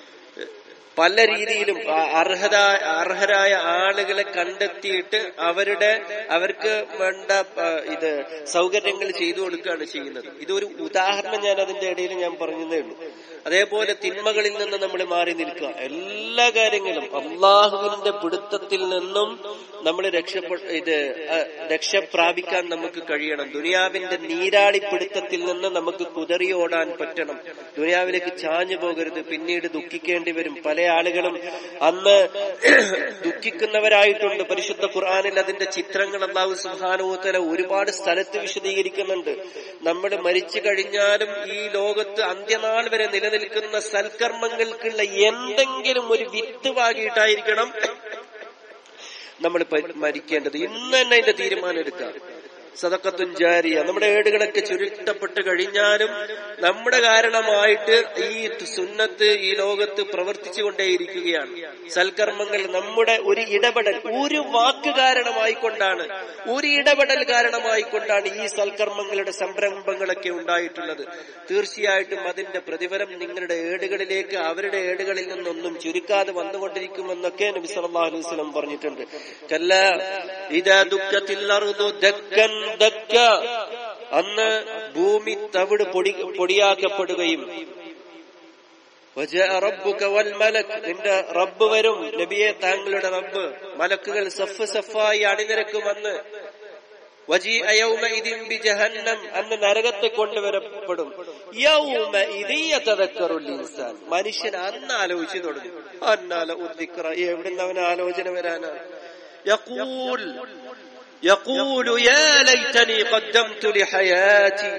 പല രീതിയിലും ആ അർഹത അർഹരായ ആളുകളെ കണ്ടെത്തിയിട്ട് അവരുടെ അവർക്ക് വേണ്ട ആ, ഇത് സൗകര്യങ്ങൾ ചെയ്തു കൊടുക്കുകയാണ് ചെയ്യുന്നത് ഇതൊരു ഉദാഹരണം ഞാൻ അതിന്റെ ഇടയിൽ ഞാൻ പറഞ്ഞതേ ഉള്ളൂ അതേപോലെ തിന്മകളിൽ നിന്ന് നമ്മൾ മാറി നിൽക്കുക എല്ലാ കാര്യങ്ങളും അള്ളാഹുവിന്റെ പിടുത്തത്തിൽ നിന്നും നമ്മൾ രക്ഷപ്പെ ഇത് ആ, രക്ഷ പ്രാപിക്കാൻ നമുക്ക് കഴിയണം ദുനിയാവിന്റെ നീരാളി പിടുത്തത്തിൽ നിന്ന് നമുക്ക് കുതറിയോടാൻ പറ്റണം ദുനിയാവിലേക്ക് ചാഞ്ഞു പോകരുത് പിന്നീട് ദുഃഖിക്കേണ്ടി വരും പല ആളുകളും അന്ന് ദുഃഖിക്കുന്നവരായിട്ടുണ്ട് പരിശുദ്ധ ഖുർആാനിൽ അതിന്റെ ചിത്രങ്ങൾ അള്ളാഹു സുഹാനുത്തല ഒരുപാട് സ്ഥലത്ത് വിശദീകരിക്കുന്നുണ്ട് നമ്മൾ മരിച്ചു കഴിഞ്ഞാലും ഈ ലോകത്ത് അന്ത്യനാൾ വരെ നിലനിൽക്കുന്ന സൽക്കർമ്മങ്ങൾക്കുള്ള എന്തെങ്കിലും ഒരു വിത്ത് പാകിയിട്ടായിരിക്കണം നമ്മൾ പ- മരിക്കേണ്ടത് ഇന്ന് തന്നെ അതിന്റെ തീരുമാനം എടുക്കാം സദക്കത്തും ജാരിയ നമ്മുടെ ഏടുകളൊക്കെ ചുരുട്ടപ്പെട്ട് കഴിഞ്ഞാലും നമ്മുടെ കാരണമായിട്ട് ഈ സുന്നത്ത് ഈ ലോകത്ത് പ്രവർത്തിച്ചു കൊണ്ടേയിരിക്കുകയാണ് സൽക്കർമ്മങ്ങൾ നമ്മുടെ ഒരു ഇടപെടൽ ഒരു വാക്ക് കാരണമായിക്കൊണ്ടാണ് ഒരു ഇടപെടൽ കാരണമായിക്കൊണ്ടാണ് ഈ സൽക്കർമ്മങ്ങളുടെ സംരംഭങ്ങളൊക്കെ ഉണ്ടായിട്ടുള്ളത് തീർച്ചയായിട്ടും അതിന്റെ പ്രതിഫലം നിങ്ങളുടെ ഏടുകളിലേക്ക് അവരുടെ ഏടുകളിൽ നിന്നൊന്നും ചുരുക്കാതെ വന്നുകൊണ്ടിരിക്കുമെന്നൊക്കെ നബി സല്ലല്ലാഹു അലൈഹി വസല്ലം പറഞ്ഞിട്ടുണ്ട് കല്ല ഇതാ ദുഃഖത്തിൽ അറുതു ദക്കൻ ദക്ക അന്ന് ഭൂമി തവിട് പൊടി പൊടിയാക്കപ്പെടുകയും വജാഅ റബ്ബുക വൽ മലക് നിന്റെ റബ്ബ് വരും നബിയെ താങ്കളുടെ റബ്ബ് മലക്കുകൾ സഫ് സഫായി അണിനിരക്കുമെന്ന് വജീഅ യൗമഇദിൻ ബിജഹന്നം അന്ന് നരകത്തെ കൊണ്ടുവരപ്പെടും യൗമഇദിൻ യതദക്കറുൽ ഇൻസാൻ മനുഷ്യൻ അന്ന് ആലോചിച്ചു തുടങ്ങും അന്നാല ഉദ്ദിക്ര എവിടുന്ന് അവൻ ആലോചന വരാനാണ് യഖൂൽ യഖൂലു യാ ലൈതനി ഖദ്ദംതു ലിഹയാതി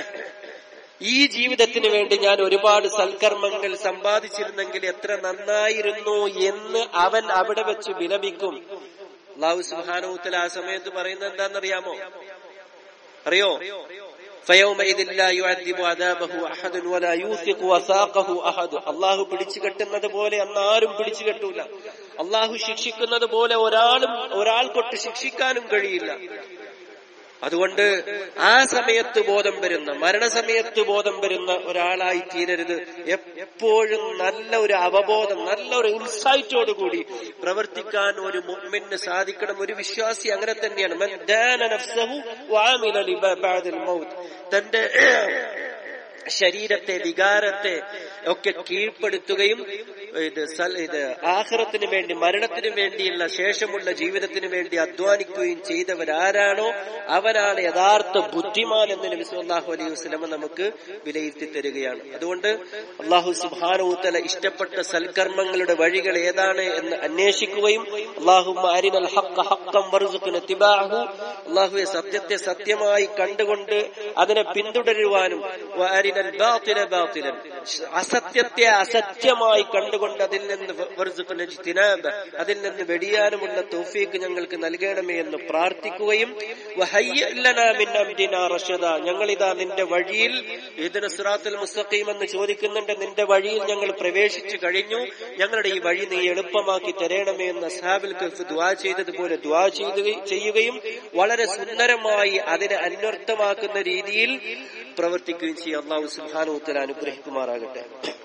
ഈ ജീവിതത്തിന് വേണ്ടി ഞാൻ ഒരുപാട് സൽക്കർമ്മങ്ങൾ സമ്പാദിച്ചിരുന്നെങ്കിൽ എത്ര നന്നായിരുന്നു എന്ന് അവൻ അവിടെ വെച്ച് വിലപിക്കും അള്ളാഹു സുഹാനൂത്തല ആ സമയത്ത് പറയുന്നത് എന്താണെന്നറിയാമോ അറിയോ فيومئذ لا يعذب عذابه أحد ولا يوثق وثاقه أحد അള്ളാഹു പിടിച്ചു കെട്ടുന്നത് പോലെ അന്ന് ആരും പിടിച്ചു കെട്ടൂല അള്ളാഹു ശിക്ഷിക്കുന്നത് പോലെ ഒരാളും ഒരാൾക്കൊട്ട് ശിക്ഷിക്കാനും കഴിയില്ല അതുകൊണ്ട് ആ സമയത്ത് ബോധം വരുന്ന മരണസമയത്ത് ബോധം വരുന്ന ഒരാളായി തീരരുത് എപ്പോഴും നല്ല ഒരു അവബോധം നല്ല ഒരു ഇൻസൈറ്റോട് കൂടി പ്രവർത്തിക്കാൻ ഒരു മുമ്മിന് സാധിക്കണം ഒരു വിശ്വാസി അങ്ങനെ തന്നെയാണ് മൻ ദാന നഫ്സഹു വഅമില ലിബ- ബഅദൽ മൗത്ത് തന്റെ ശരീരത്തെ വികാരത്തെ ഒക്കെ കീഴ്പ്പെടുത്തുകയും ഇത് സൽ- ഇത് ആഹ്റത്തിന് വേണ്ടി മരണത്തിന് വേണ്ടിയുള്ള ശേഷമുള്ള ജീവിതത്തിന് വേണ്ടി അധ്വാനിക്കുകയും ചെയ്തവരാരാണോ അവനാണ് യഥാർത്ഥ ബുദ്ധിമാൻ എന്ന് നബി സല്ലല്ലാഹു അലൈഹി വസല്ലമ നമുക്ക് വിലയിരുത്തി തരികയാണ് അതുകൊണ്ട് അള്ളാഹു സുബ്ഹാനഹു ഇഷ്ടപ്പെട്ട സൽക്കർമ്മങ്ങളുടെ വഴികൾ ഏതാണ് എന്ന് അന്വേഷിക്കുകയും അള്ളാഹു അരിനൽ ഹഖ ഹഖം വർസുഖ്ന ഇത്തിബാഅഹു അള്ളാഹുവെ സത്യത്തെ സത്യമായി കണ്ടുകൊണ്ട് അതിനെ പിന്തുടരുവാനും വ അരിനൽ ബാത്തില ബാത്തിലൻ അസത്യത്തെ അസത്യമായി കണ്ടുകൊണ്ട് അതിൽ നിന്ന് വർസുഖ്ന ഇജ്തിനാബ അതിൽ നിന്ന് വെടിയാനുമുള്ള തൗഫീക്ക് ഞങ്ങൾക്ക് നൽകണമേ എന്ന് പ്രാർത്ഥിക്കുകയും വഹയ്യ ലനാ മിൻ അംരിനാ റഷദ ഞങ്ങളിതാ നിന്റെ വഴിയിൽ ഇതിന് സിറാത്തുൽ മുസ്തഖീം എന്ന് ചോദിക്കുന്നുണ്ട് നിന്റെ വഴിയിൽ ഞങ്ങൾ പ്രവേശിച്ചു കഴിഞ്ഞു ഞങ്ങളുടെ ഈ വഴി നീ എളുപ്പമാക്കി തരണമേ എന്ന് അസ്ഹാബിൽ കഫ് ദുആ ചെയ്തതുപോലെ ദുആ ചെയ്തു ചെയ്യുകയും വളരെ സുന്ദരമായി അതിനെ അന്വർത്ഥമാക്കുന്ന രീതിയിൽ പ്രവർത്തിക്കുകയും ചെയ്യും അള്ളാഹു സുബ്ഹാനഹു വ തആല അനുഗ്രഹിക്കുമാറാകട്ടെ